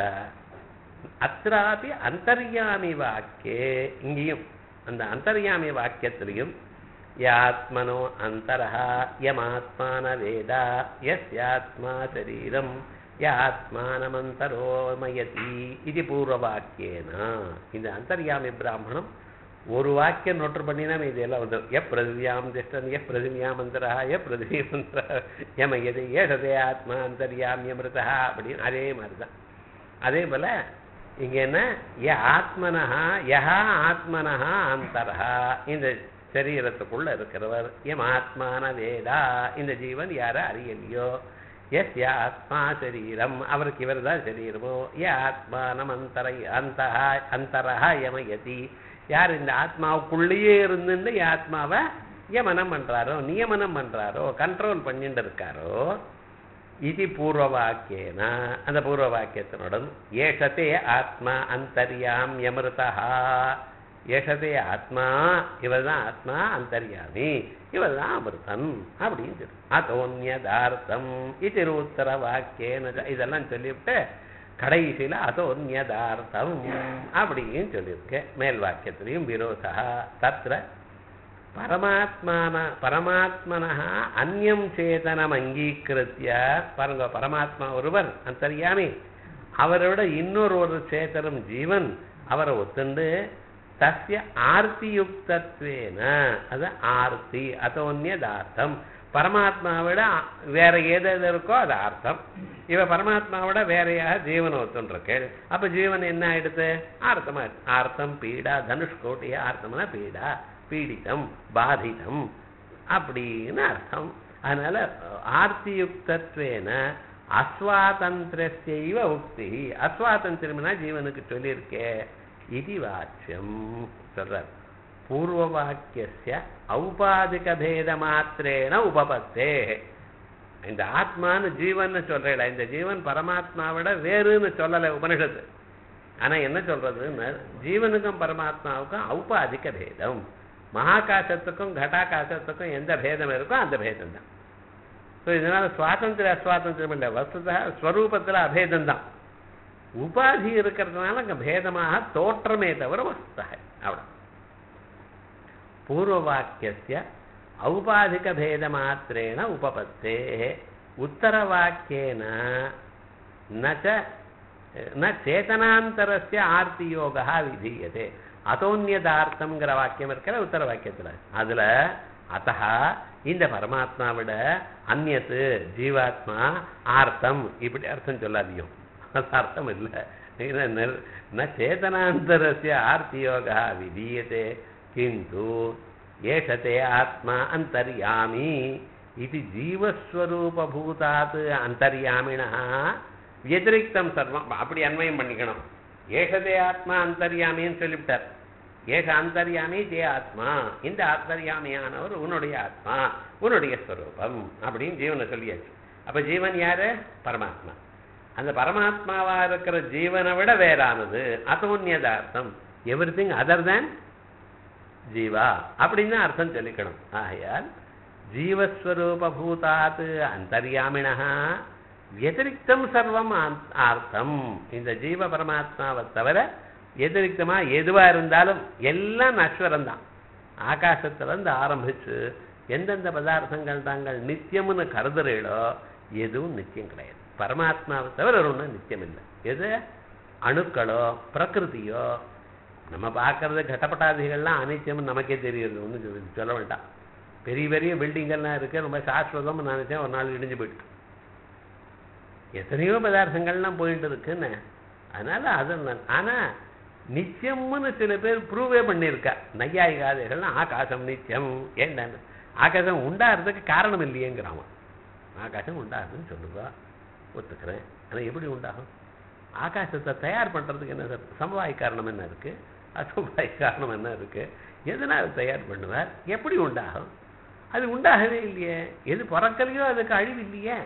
[SPEAKER 1] அत्रापि அந்தர்யாமி வாக்கியே இங்கேயும் அந்த அந்தர்யாமி வாக்கியத்திலையும் யாத்மனோ அந்தரஹ யமாத்மான வேதா யஸ்யாத்மா சரீரம் யாத்மானமந்தரோ மயதி இது பூர்வவாக்கியேன இந்த அந்தர்யாமி பிராமணம் ஒரு வாக்கியம் நோட்டு பண்ணினா இது எல்லாம் வந்து எ பிரதிவியாம் திஷ்டன் எ பிரதிவியாம் அந்தரா எ பிரதிவியமந்தரா யமயதி ஏஷதே ஆத்மா அந்தர்யாமியமிருதா அப்படின்னு அதே மாதிரி தான் அதே போல இங்க என்ன ய ஆத்மனஹா யஹா ஆத்மனஹா அந்தரஹா இந்த சரீரத்துக்குள்ள இருக்கிறவர் எம் ஆத்மான வேதா இந்த ஜீவன் யார அறியலையோ எஸ் ய ஆத்மா சரீரம் அவருக்கு இவர் தான் சரீரமோ ய ஆத்மானம் அந்தரை அந்தஹா அந்தரஹா யமயதி யார் இந்த ஆத்மாவுக்குள்ளேயே இருந்துட்டு ய ஆத்மாவை யமனம் பண்றாரோ நியமனம் பண்றாரோ கண்ட்ரோல் பண்ணிட்டு இருக்காரோ இது பூர்வவாக்கியேன அந்த பூர்வவாக்கியத்தினுடன் ஏஷத்தே ஆத்மா அந்தர்யாம் யமிருதா ஏஷத்தே ஆத்மா இவர் தான் ஆத்மா அந்தர்யாமி இவர் தான் அமிர்தன் அப்படின்னு சொல்லு அதோன்யதார்த்தம் இது உத்தர வாக்கியேன இதெல்லாம் சொல்லிவிட்டு கடைசியில அதோன்யதார்த்தம் அப்படின்னு சொல்லியிருக்கேன் மேல் வாக்கியத்திலையும் விரோதா தத்ர பரமாத்மான பரமாத்மனா அந்நியம் சேதனம் அங்கீகிருத்திய பாருங்க பரமாத்மா ஒருவர் அந்தரியாமி அவரோட இன்னொரு ஒரு சேதனம் ஜீவன் அவரை ஒத்துண்டு தஸ்ய ஆர்த்தியுக்தத்வேன அது ஆர்த்தி அதோன்யதார்த்தம் பரமாத்மாவிட வேற ஏது எது இருக்கோ அது அர்த்தம் இவ பரமாத்மாவோட வேறையாக ஜீவன் ஒத்துன்றிருக்கு அப்ப ஜீவன் என்ன ஆயிடுது ஆர்த்தமா இருக்கு. ஆர்த்தம் பீடா தனுஷ்கோட்டிய ஆர்த்தம்னா பீடா பீடிதம் பாதிதம் அப்படின்னு அர்த்தம் அதனால ஆர்த்தியுக்தத்வேன அஸ்வாதந்திரஸ்யைவ உக்தி அஸ்வாதந்திரம்னா ஜீவனுக்கு சொல்லியிருக்கே இது வாச்சியம் சொல்றார் பூர்வ வாக்கிய ஔபாதிக பேத மாத்திரேன உபபத்தே இந்த ஆத்மான்னு ஜீவன் சொல்றேடா இந்த ஜீவன் பரமாத்மாவிட வேறுன்னு சொல்லலை உபனிஷத்து ஆனா என்ன சொல்றதுன்னு ஜீவனுக்கும் பரமாத்மாவுக்கும் ஔபாதிக பேதம் மகாகாசத்துக்கும் கட்டாகாசத்துக்கும் எந்த பேதம் இருக்கோ அந்த பேதம் தான் ஸோ இதனால சுவாதந்திர அஸ்வாதந்திரம் இல்லை வஸ்துதா ஸ்வரூபத்துல அபேதம் தான் உபாதி இருக்கிறதுனால அங்க பேதமாக தோற்றமே தவிர வஸ்துதா அவ்வளவு பூர்வ வாக்கிய ஔபாதிக பேத மாத்திரேன உபபத்தே உத்தர வாக்கியேன நச்ச ந சேதனாந்தரஸ்ய ஆர்த்தி யோகா விதீயதே அதோன்யதார்த்தம்ங்கிற வாக்கியம் இருக்கிற உத்தர வாக்கியத்துல அதுல அத்தா இந்த பரமாத்மாவிட அந்நியத்து ஜீவாத்மா ஆர்த்தம் இப்படி அர்த்தம் சொல்லாதியும் அது அர்த்தம் இல்லை ந சேதனாந்தரஸ்ய ஆர்த்தி யோகா விதீயதே கிந்து ஏஷதே ஆத்மா அந்தர்யாமி இது ஜீவஸ்வரூபூதாத் அந்தர்யாமினா व्यतिरिक्तம் சர்வம் அப்படி அன்வயம் பண்ணிக்கணும் ஏஷதே ஆத்மா அந்தர்யாமின்னு சொல்லிவிட்டார் ஏஷ அந்தர்யாமி தே ஆத்மா இந்த ஆந்தர்யாமியானவர் உன்னுடைய ஆத்மா உன்னுடைய ஸ்வரூபம் அப்படின்னு ஜீவனை சொல்லியாச்சு அப்ப ஜீவன் யாரு பரமாத்மா அந்த பரமாத்மாவா இருக்கிற ஜீவனை விட வேறானது அதோன்யதார்த்தம் எவ்ரி திங் அதர் தேன் ஜீவா அப்படின்னு அர்த்தம் சொல்லிக்கணும் ஆகையால் ஜீவஸ்வரூபூதாத் அந்தர்யாமிணா व्यतिरिक्तம் சர்வம் ஆ- ஆர்த்தம் இந்த ஜீவ பரமாத்மாவை தவிர எதிரிக்தமா எதுவா இருந்தாலும் எல்லாம் நஸ்வரம் தான் ஆகாசத்திலிருந்து ஆரம்பிச்சு எந்தெந்த பதார்த்தங்கள் தாங்கள் நித்தியம்னு கருதுறீங்களோ எதுவும் நித்தியம் கிடையாது பரமாத்மாவை தவிர ஒன்றும் நித்தியம் இல்லை எது அணுக்களோ பிரகிருதியோ நம்ம பார்க்கறது கடப்பட்டாதிகள்லாம் அனித்தியம்னு நமக்கே தெரியுது ஒன்றும் சொல்ல வேண்டாம் பெரிய பெரிய பில்டிங்கெல்லாம் இருக்கு ரொம்ப சாஸ்வதம்னு நினைச்சேன் ஒரு நாள் இடிஞ்சு போயிட்டு எத்தனையோ பதார்த்தங்கள்லாம் போயிட்டு இருக்குன்னு அதனால அது ந- ஆனா நித்தியம்னு சில பேர் ப்ரூவே பண்ணியிருக்கா நையாயிகாதைகள்லாம் ஆகாசம் நித்தியம் ஏண்டான்னு ஆகாசம் உண்டாகிறதுக்கு காரணம் இல்லையேங்கிறான் அவன். ஆகாசம் உண்டாகுதுன்னு சொல்லுவா ஒத்துக்கிறேன் ஆனா எப்படி உண்டாகும் ஆகாசத்தை தயார் பண்றதுக்கு என்ன சார் சமவாய காரணம் என்ன இருக்கு அசமவாய காரணம் என்ன இருக்கு எதனால் தயார் பண்ணுவார் எப்படி உண்டாகும் அது உண்டாகவே இல்லையே எது பிறக்கலையோ அதுக்கு அழிவு இல்லையே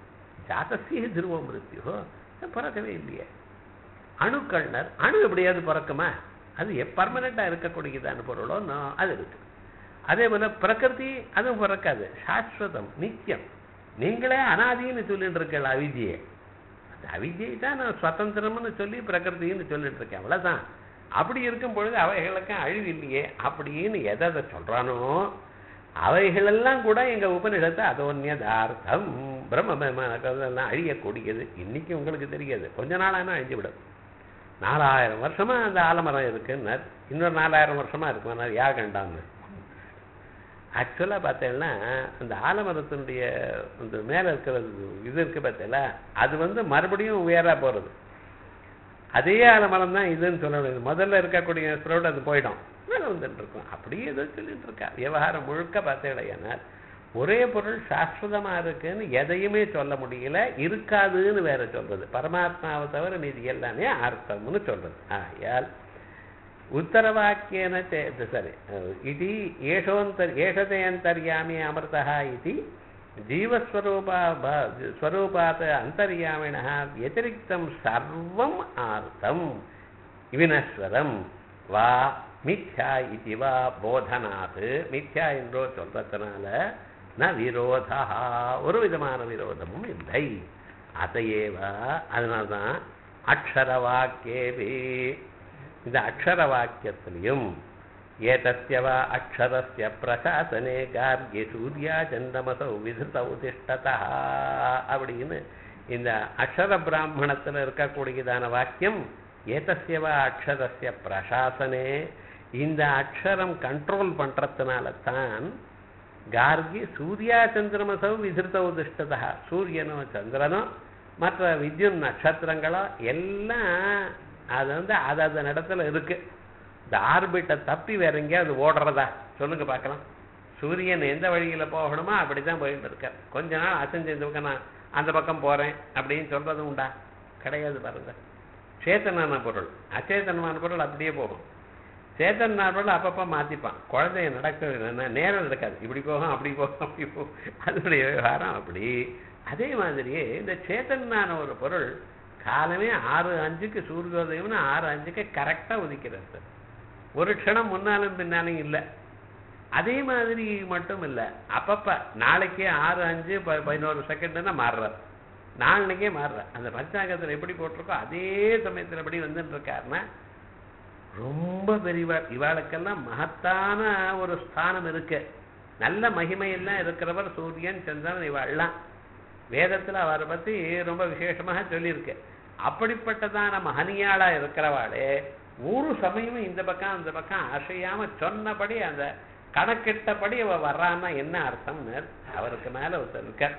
[SPEAKER 1] ஜாதசிய துருவ மிருத்யோ அது பிறக்கவே இல்லையே அணுக்கள்னர் அணு எப்படியாவது பிறக்குமா அது பர்மனண்டா இருக்கக்கூடியதான பொருளோ நோ- அது இருக்கு அதே போல பிரகிருதி அதுவும் பிறக்காது சாஸ்வதம் நித்தியம் நீங்களே அனாதின்னு சொல்லிட்டு இருக்கல அவித்யை அந்த அவித்யை தான் நான் சுதந்திரம்னு சொல்லி பிரகிருதின்னு சொல்லிட்டு இருக்கேன் அவ்வளவுதான் அப்படி இருக்கும் பொழுது அவைகளுக்கும் அழிவு இல்லையே அப்படின்னு எதை எதை சொல்றானோ அவைகளெல்லாம் கூட எங்க உபநிடத்தை அதோன்யதார்த்தம் பிரம்மமயமானதெல்லாம் அழியக்கூடியது இன்னைக்கு உங்களுக்கு தெரியாது கொஞ்ச நாளானா அழிஞ்சு விடும் நாலாயிரம் வருஷமா அந்த ஆலமரம் இருக்குன்னார் இன்னொரு நாலாயிரம் வருஷமா இருக்கும் யா கண்டான்னு ஆக்சுவலா பார்த்தேன்னா அந்த ஆலமரத்தினுடைய இந்த மேல இருக்கிறது இது இருக்கு பார்த்தீங்களா அது வந்து மறுபடியும் உயரா போறது அதே ஆலமரம் தான் இதுன்னு சொல்ல முடியாது முதல்ல இருக்கக்கூடிய ஸ்ப்ரௌட் அது போயிடும் மேல வந்துட்டு இருக்கும் அப்படியே ஏதோ சொல்லிட்டு இருக்கா விவகாரம் முழுக்க பார்த்தீங்கன்னா ஒரே பொருள் சாஸ்வதமா இருக்குன்னு எதையுமே சொல்ல முடியல இருக்காதுன்னு வேற சொல்றது பரமாத்மாவை தவிர மீதி எல்லாமே அர்த்தம்னு சொல்றது ஆகையால் உத்தரவாக்கியன चेत् सरि इति एषोऽन्तर् एषतेऽन्तर्यामी अमृतः इति जीवस्वरूपा भ- स्वरूपात् अन्तर्यामिणः व्यतिरिक्तं सर्वम् आर्तम् வினஸ்வரம் வா மித்யா இது வா போதனாத் மித்யா என்றோ சொல்றதுனால ந விரோதா ஒரு விதமான விரோதமும் இல்லை அதையேவ அதனால்தான் அக்ஷர வாக்கியேபி இந்த அக்ஷர வாக்கியத்திலையும் ஏதஸ்ய வா அக்ஷரஸ்ய பிரசாசனே கார்கே சூர்யா சந்திரமசௌ விதிருதௌ திஷ்டதா அப்படின்னு இந்த அக்ஷர பிராமணத்துல இருக்கக்கூடியதான வாக்கியம் ஏதஸ்ய வா அக்ஷரஸ்ய பிரசாசனே இந்த அக்ஷரம் கண்ட்ரோல் பண்றதுனால தான் கார்கி சூர்யா சந்திரமசௌ விதிருத்தௌ திஷ்டதா சூரியனோ சந்திரனோ மற்ற வித்யுன் நட்சத்திரங்களோ எல்லாம் அது வந்து அது அந்த இடத்துல இருக்கு இந்த ஆர்பிட்டை தப்பி வேற எங்கேயாவது ஓடுறதா சொல்லுங்க பார்க்கலாம் சூரியன் எந்த வழியில போகணுமோ அப்படிதான் போயிட்டு இருக்கார் கொஞ்ச நாள் அசைஞ்சு இந்த பக்கம் நான் அந்த பக்கம் போறேன் அப்படின்னு சொல்றது உண்டா கிடையாது பாருங்க சேத்தனான பொருள் அச்சேதனமான பொருள் அப்படியே போகும் சேத்தனான பொருள் அப்பப்ப மாத்திப்பான் குழந்தைய நடக்க நேரம் நடக்காது இப்படி போகும் அப்படி போகும் அப்படி போகும் அதனுடைய விவகாரம் அப்படி அதே மாதிரியே இந்த சேத்தனான ஒரு பொருள் காலமே ஆறு அஞ்சுக்கு சூரியோதயம்னு ஆறு அஞ்சுக்கு கரெக்டா உதிக்கிறது சார் ஒரு க்ஷணம் முன்னாலும் பின்னாலும் இல்லை அதே மாதிரி மட்டும் இல்லை அப்பப்ப நாளைக்கே ஆறு அஞ்சு ப- பதினோரு செகண்ட்னா மாறுறார் நாளைக்கே மாறுறார் அந்த பஞ்சாங்கத்தில் எப்படி போட்டிருக்கோ அதே சமயத்தில் எப்படி வந்துட்டு இருக்காருன்னா ரொம்ப பெரியவா இவாளுக்கெல்லாம் மகத்தான ஒரு ஸ்தானம் இருக்கு நல்ல மகிமையெல்லாம் இருக்கிறவர் சூரியன் சந்திரன் இவாள்லாம் வேதத்துல அவரை பத்தி ரொம்ப விசேஷமாக சொல்லியிருக்கு அப்படிப்பட்டதான மகனியாளா இருக்கிறவாளே ஒரு சமயமும் இந்த பக்கம் அந்த பக்கம் அசையாம சொன்னபடி அந்த கணக்கிட்டபடி அவ வர்றான்னா என்ன அர்த்தம்னு அவருக்கு மேல ஒருத்தர் இருக்கார்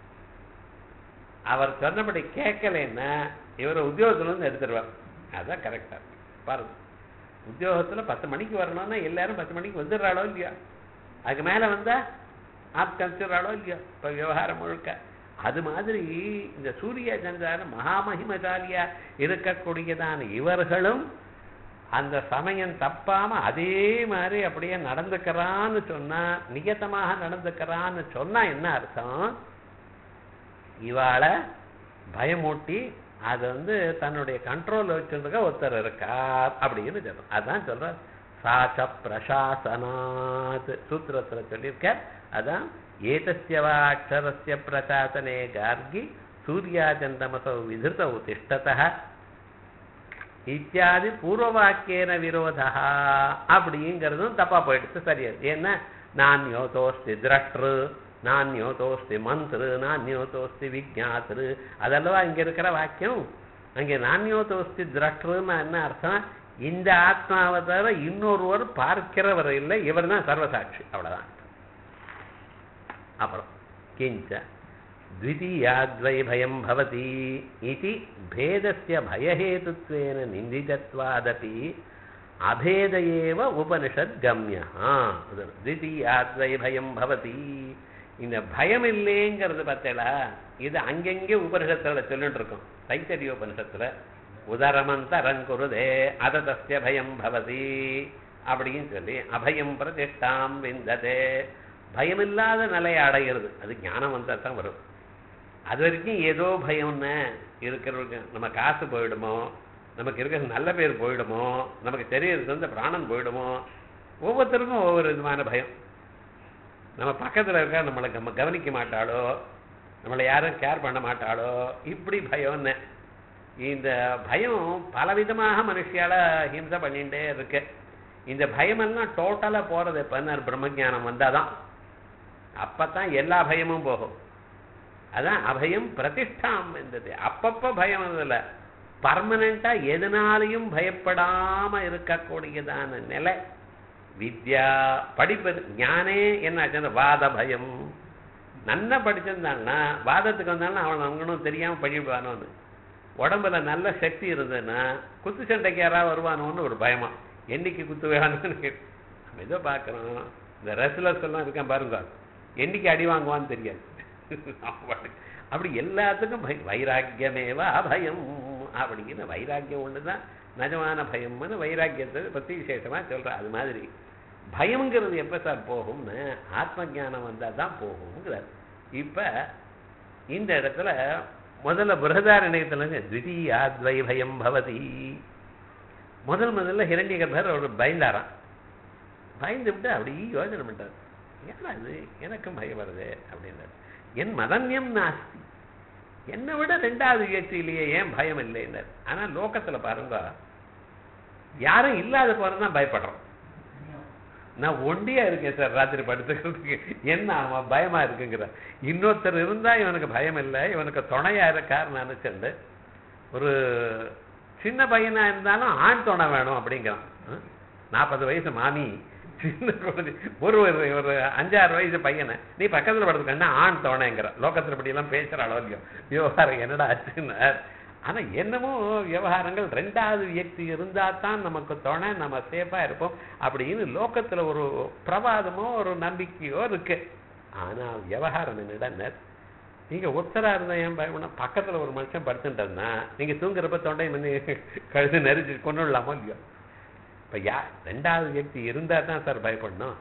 [SPEAKER 1] அவர் சொன்னபடி கேட்கலைன்னா இவர் உத்தியோகத்துல இருந்து எடுத்துருவார் அதான் கரெக்டா பாருங்க உத்தியோகத்துல பத்து மணிக்கு வரணும்னா எல்லாரும் பத்து மணிக்கு வந்துடுறாளோ இல்லையா அதுக்கு மேல வந்தா ஆப் கமிச்சிடுறாளோ இல்லையா இப்ப விவகாரம் முழுக்க அது மாதிரி இந்த சூரிய சந்திரன் மகாமகிமசாலியா இருக்கக்கூடியதான இவர்களும் அந்த சமயம் தப்பாம அதே மாதிரி அப்படியே நடந்துக்கிறான்னு சொன்னா நியத்தமாக நடந்துக்கிறான்னு சொன்னா என்ன அர்த்தம் இவாளை பயமூட்டி அது வந்து தன்னுடைய கண்ட்ரோல் வச்சிருக்க ஒருத்தர் இருக்கார் அப்படின்னு சொல்றோம் அதான் சொல்ற சாச்ச பிரசாசனாத் சூத்திரத்துல சொல்லியிருக்க அதான் ஏதஸ்யவா அக்ஷரஸ்ய பிரசாசனே கார்கி சூர்யாச்சந்தமசௌ விதிருத்தௌ திஷ்டதः இத்தியாதி பூர்வவாக்கியன விரோதா அப்படிங்கிறதும் தப்பா போயிடுச்சு சரியா ஏன்னா நான் யோதோஸ்தி திரஷ்டு நான் யோதோஸ்தி மந்த்ரு நான் யோதோஸ்தி விஜாத்ரு அதெல்லாம் இங்க இருக்கிற வாக்கியம் அங்கே நான் யோதோஸ்தி திரஷ்டுன்னு என்ன அர்த்தம் இந்த ஆத்மாவை தவிர இன்னொருவர் பார்க்கிறவர் இல்லை இவர் தான் சர்வசாட்சி அவ்வளவுதான் அப்புறம் கிஞ்ச द्वितीयाद्वै भयं भवति इति भेदस्य भयहेतुत्वेन निन्दितत्वादपि अभेद एव उपनिषद्गम्यः द्वितीयाद्वै भयं भवति இந்த பயம் இல்லைங்கிறது பார்த்தேடா இது அங்கங்கே உபனிஷத்துல சொல்லிட்டு இருக்கோம் தைத்தரிய உபனிஷத்துல உதரமந்தரங்குருதே அததஸ்ய பயம் பவதி அப்படின்னு சொல்லி அபயம் பிரதிஷ்டாம் விந்ததே பயமில்லாத நிலையை அடைகிறது அது ஞானம் வந்தா தான் வரும் அது வரைக்கும் ஏதோ பயம்னு இருக்கிறவங்க நம்ம காசு போயிடுமோ நமக்கு இருக்கிற நல்ல பேர் போயிடுமோ நமக்கு தெரியறது வந்து பிராணம் போயிடுமோ ஒவ்வொருத்தருக்கும் ஒவ்வொரு விதமான பயம் நம்ம பக்கத்துல இருக்க நம்மளை நம்ம கவனிக்க மாட்டாளோ நம்மளை யாரும் கேர் பண்ண மாட்டாளோ இப்படி பயம்னு இந்த பயம் பலவிதமாக மனுஷியால ஹிம்சை பண்ணிட்டே இருக்கு இந்த பயமெல்லாம் டோட்டலா போறது எப்ப பிரம்மஜானம் வந்தாதான் அப்பதான் எல்லா பயமும் போகும் அதான் அபயம் பிரதிஷ்டாம் இருந்தது அப்பப்ப பயம் இல்லை பர்மனண்டா எதனாலையும் பயப்படாம இருக்கக்கூடியதான நிலை வித்யா படிப்பது ஞானே என்ன வாத பயம் நல்லா படிச்சிருந்தான்னா வாதத்துக்கு வந்தாலும் அவன் அவங்களும் தெரியாம படிப்பானோன்னு உடம்புல நல்ல சக்தி இருந்ததுன்னா குத்து சண்டைக்கு யாராவது வருவானோன்னு ஒரு பயமா என்னைக்கு குத்து வேணும்னு நம்ம ஏதோ பார்க்குறோம் இந்த ரெஸ்லர்ஸ் எல்லாம் இருக்கேன் பாருங்க என்னைக்கு அடி வாங்குவான்னு தெரியாது அப்படி எல்லாத்துக்கும் பய வைராக்கியமேவா பயம் அப்படிங்கிற வைராக்கியம் ஒண்ணுதான் நிஜமான பயம்னு வைராக்கியத்தை பத்தி விசேஷமா சொல்றேன் அது மாதிரி பயம்ங்கிறது எப்ப சார் போகும்னு ஆத்ம ஞானம் வந்தா தான் போகுங்கிறார் இப்ப இந்த இடத்துல முதல்ல பிரகதாரண்யத்துல த்விதீயாத்வை பயம் பவதி முதல் முதல்ல ஹிரண்ய கர்ப்பர் அவர் பயந்தாராம் பயந்து விட்டு அப்படி யோஜனை பண்றாரு ஏன்னா இது எனக்கும் பயம் வருது அப்படின்னாரு என் மதன்யம் நாஸ்தி என்னை விட ரெண்டாவது வியக்தியிலேயே ஏன் பயம் இல்லைன்னாரு ஆனா லோகத்துல பாருங்க யாரும் இல்லாத போறதுதான் பயப்படுறோம் நான் ஒண்டியா இருக்கேன் சார் ராத்திரி படுத்துக்கிறதுக்கு என்ன அவன் பயமா இருக்குங்கிற இன்னொருத்தர் இருந்தா இவனுக்கு பயம் இல்லை இவனுக்கு துணையா இருக்கார் நினைச்சிருந்து ஒரு சின்ன பையனா இருந்தாலும் ஆண் துணை வேணும் அப்படிங்கிறான் நாற்பது வயசு மாமி சின்ன குழந்தை ஒரு ஒரு அஞ்சாறு வயசு பையனை நீ பக்கத்துல படுத்துக்கன்னா ஆண் தோணைங்கிற லோகத்துல படி எல்லாம் பேசுற அளவு விவகாரம் என்னடா ஆச்சுன்னு ஆனா என்னமோ விவகாரங்கள் ரெண்டாவது வியக்தி இருந்தா தான் நமக்கு துணை நம்ம சேஃபா இருப்போம் அப்படின்னு லோகத்துல ஒரு பிரவாதமோ ஒரு நம்பிக்கையோ இருக்கு ஆனா விவகாரம் என்னடா நீங்க ஒத்தரா இருந்தா ஏன் பயப்படணும் பக்கத்துல ஒரு மனுஷன் படுத்துட்டா நீங்க தூங்குறப்ப தொண்டை மணி கழுது நெரிச்சு கொண்டு விடலாமோ இல்லையோ இப்ப யா ரெண்டாவது வியக்தி இருந்தா தான் சார் பயப்படணும்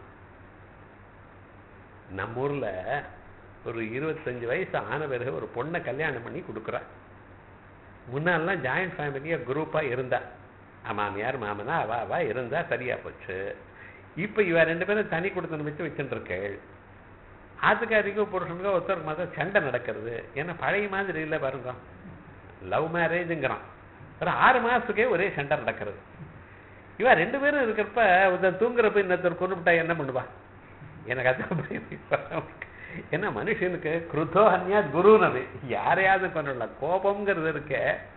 [SPEAKER 1] நம்ம ஊர்ல ஒரு இருபத்தஞ்சு வயசு ஆன பிறகு ஒரு பொண்ணை கல்யாணம் பண்ணி கொடுக்குறா முன்னாலாம் ஜாயிண்ட் ஃபேமிலியா குரூப்பா இருந்தா மாமியார் மாமனா அவா அவா இருந்தா சரியா போச்சு இப்ப இவ ரெண்டு பேரும் தனி கொடுத்தன வச்சு வச்சுட்டு இருக்கேள் ஆத்துக்காரிக்கும் புருஷனுக்கும் ஒருத்தருக்கு மாதம் சண்டை நடக்கிறது ஏன்னா பழைய மாதிரி இல்லை பாருங்க லவ் மேரேஜுங்கிறான் ஒரு ஆறு மாசத்துக்கே ஒரே சண்டை நடக்கிறது இவ ரெண்டு பேரும் இருக்கிறப்ப ஒருத்தர் தூங்குறப்ப இன்னொருத்தர் கொண்டுவிட்டா என்ன பண்ணுவா எனக்கு அதான் பயம் ஏன்னா மனுஷனுக்கு குருத்தோ அந்யா குருனது யாரையாவது கொண்டுடலாம் கோபம்ங்கிறது இருக்க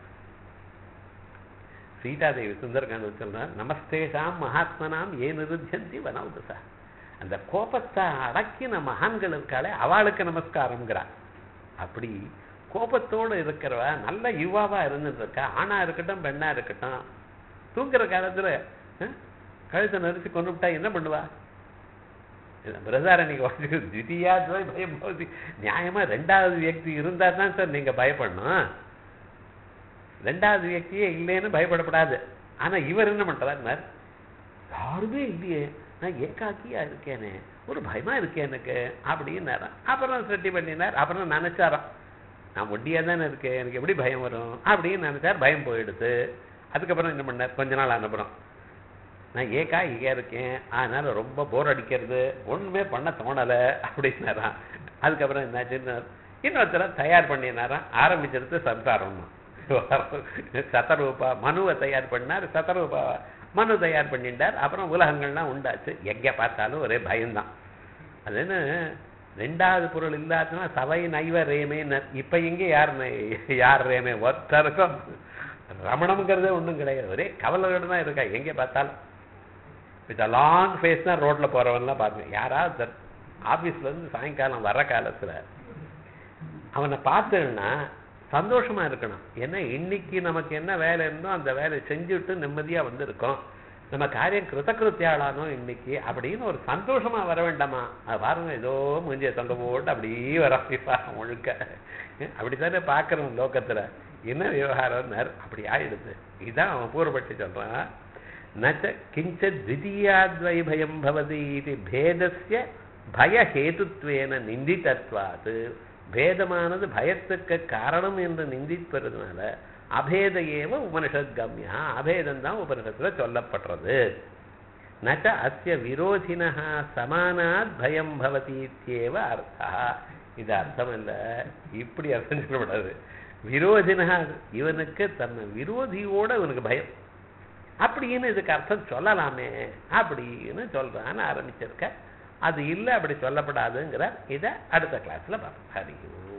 [SPEAKER 1] சீதாதேவி சுந்தரகாண்ட் சொல்றார் நமஸ்தேஷாம் மகாத்மனாம் ஏ நிருத்தியந்தி வனவுதசா அந்த கோபத்தை அடக்கின மகான்கள் இருக்காளே அவளுக்கு நமஸ்காரம்ங்கிறார் அப்படி கோபத்தோடு இருக்கிறவ நல்ல யுவாவா இருந்துட்டு இருக்கா ஆணா இருக்கட்டும் பெண்ணா இருக்கட்டும் தூங்குற காலத்துல கழுத்தை நெரிச்சு கொண்டு விட்டா என்ன பண்ணுவா பிரதாரணிக்கு வாசிக்கு திதியாத்வை பயம் போகுது நியாயமா ரெண்டாவது வியக்தி இருந்தா தான் சார் நீங்க பயப்படணும் ரெண்டாவது வியக்தியே இல்லைன்னு பயப்படப்படாது ஆனா இவர் என்ன பண்றாருனார் யாருமே இல்லையே நான் ஏகாக்கியா இருக்கேனே ஒரு பயமா இருக்கு எனக்கு அப்படின்னாரா அப்புறம் செட்டி பண்ணினார் அப்புறம் நினைச்சாராம் நான் ஒண்டியா தானே இருக்கேன் எனக்கு எப்படி பயம் வரும் அப்படின்னு நினைச்சார் பயம் போயிடுது அதுக்கப்புறம் என்ன பண்ணார் கொஞ்ச நாள் அனுப்புறோம் நான் ஏக்கா இங்கே இருக்கேன் அதனால ரொம்ப போர் அடிக்கிறது ஒண்ணுமே பண்ண தோணலை அப்படின்னாராம் அதுக்கப்புறம் என்னாச்சுன்னு இன்னொருத்தர தயார் பண்ணினாராம் ஆரம்பிச்சிருத்து சம்சாரம் சதரூபா மனுவை தயார் பண்ணார் சதரூபா மனு தயார் பண்ணிட்டார் அப்புறம் உலகங்கள்லாம் உண்டாச்சு எங்க பார்த்தாலும் ஒரே பயம்தான் அதுன்னு ரெண்டாவது பொருள் இல்லாதனா சபை நைவ ரேமேன்னு இப்ப எங்க யார் நை- யார் ரேமே ஒருத்தருக்கும் ரமணம்ங்கிறதே ஒண்ணும் கிடையாது ஒரே கவலையோட தான் இருக்கா எங்க பார்த்தாலும் வித் லாங் ஃபேஸ் தான் ரோட்ல போறவன்லாம் பாருங்க யாராவது ஆபீஸ்ல இருந்து சாயங்காலம் வர காலத்துல அவனை பார்த்தேன்னா சந்தோஷமா இருக்கணும் ஏன்னா இன்னைக்கு நமக்கு என்ன வேலை இருந்தோ அந்த வேலையை செஞ்சுட்டு நிம்மதியா வந்திருக்கோம் நம்ம காரியம் கிருத்தகிருத்தியாளானோ இன்னைக்கு அப்படின்னு ஒரு சந்தோஷமா வர வேண்டாமா அது பாருங்க ஏதோ மூஞ்சிய தொங்க போட்டு அப்படியே வர முழுக்க அப்படித்தானே பார்க்கறோம் லோகத்துல என்ன விவகாரம்னார் அப்படி ஆயிடுது இதுதான் அவன் பூர்வப்பட்டு சொல்றான் நச்ச கிஞ்சத் திவிதீயாத்வை பயம் பவதி இது பேதஸ்ய பயஹேதுத்வேன நிந்திதத்வாத் பேதமானது பயத்துக்கு காரணம் என்று நிந்திப்பதுனால அபேத ஏவ உபனிஷத் கம்யா அபேதம் தான் உபனிஷத்துல சொல்லப்படுறது நச்ச அஸ்ய விரோதினா சமானாத் பயம் பவதி இத்தியேவ அர்த்தா இது அர்த்தம் இல்ல இப்படி அர்த்தம் சொல்லப்படாது விரோதினா இவனுக்கு தன்னை விரோதியோட இவனுக்கு பயம் அப்படின்னு இதுக்கு அர்த்தம் சொல்லலாமே அப்படின்னு சொல்றான்னு ஆரம்பிச்சிருக்க அது இல்லை அப்படி சொல்லப்படாதுங்கிற இதை அடுத்த கிளாஸ்ல பார்ப்போம் ஹரி ஓம்.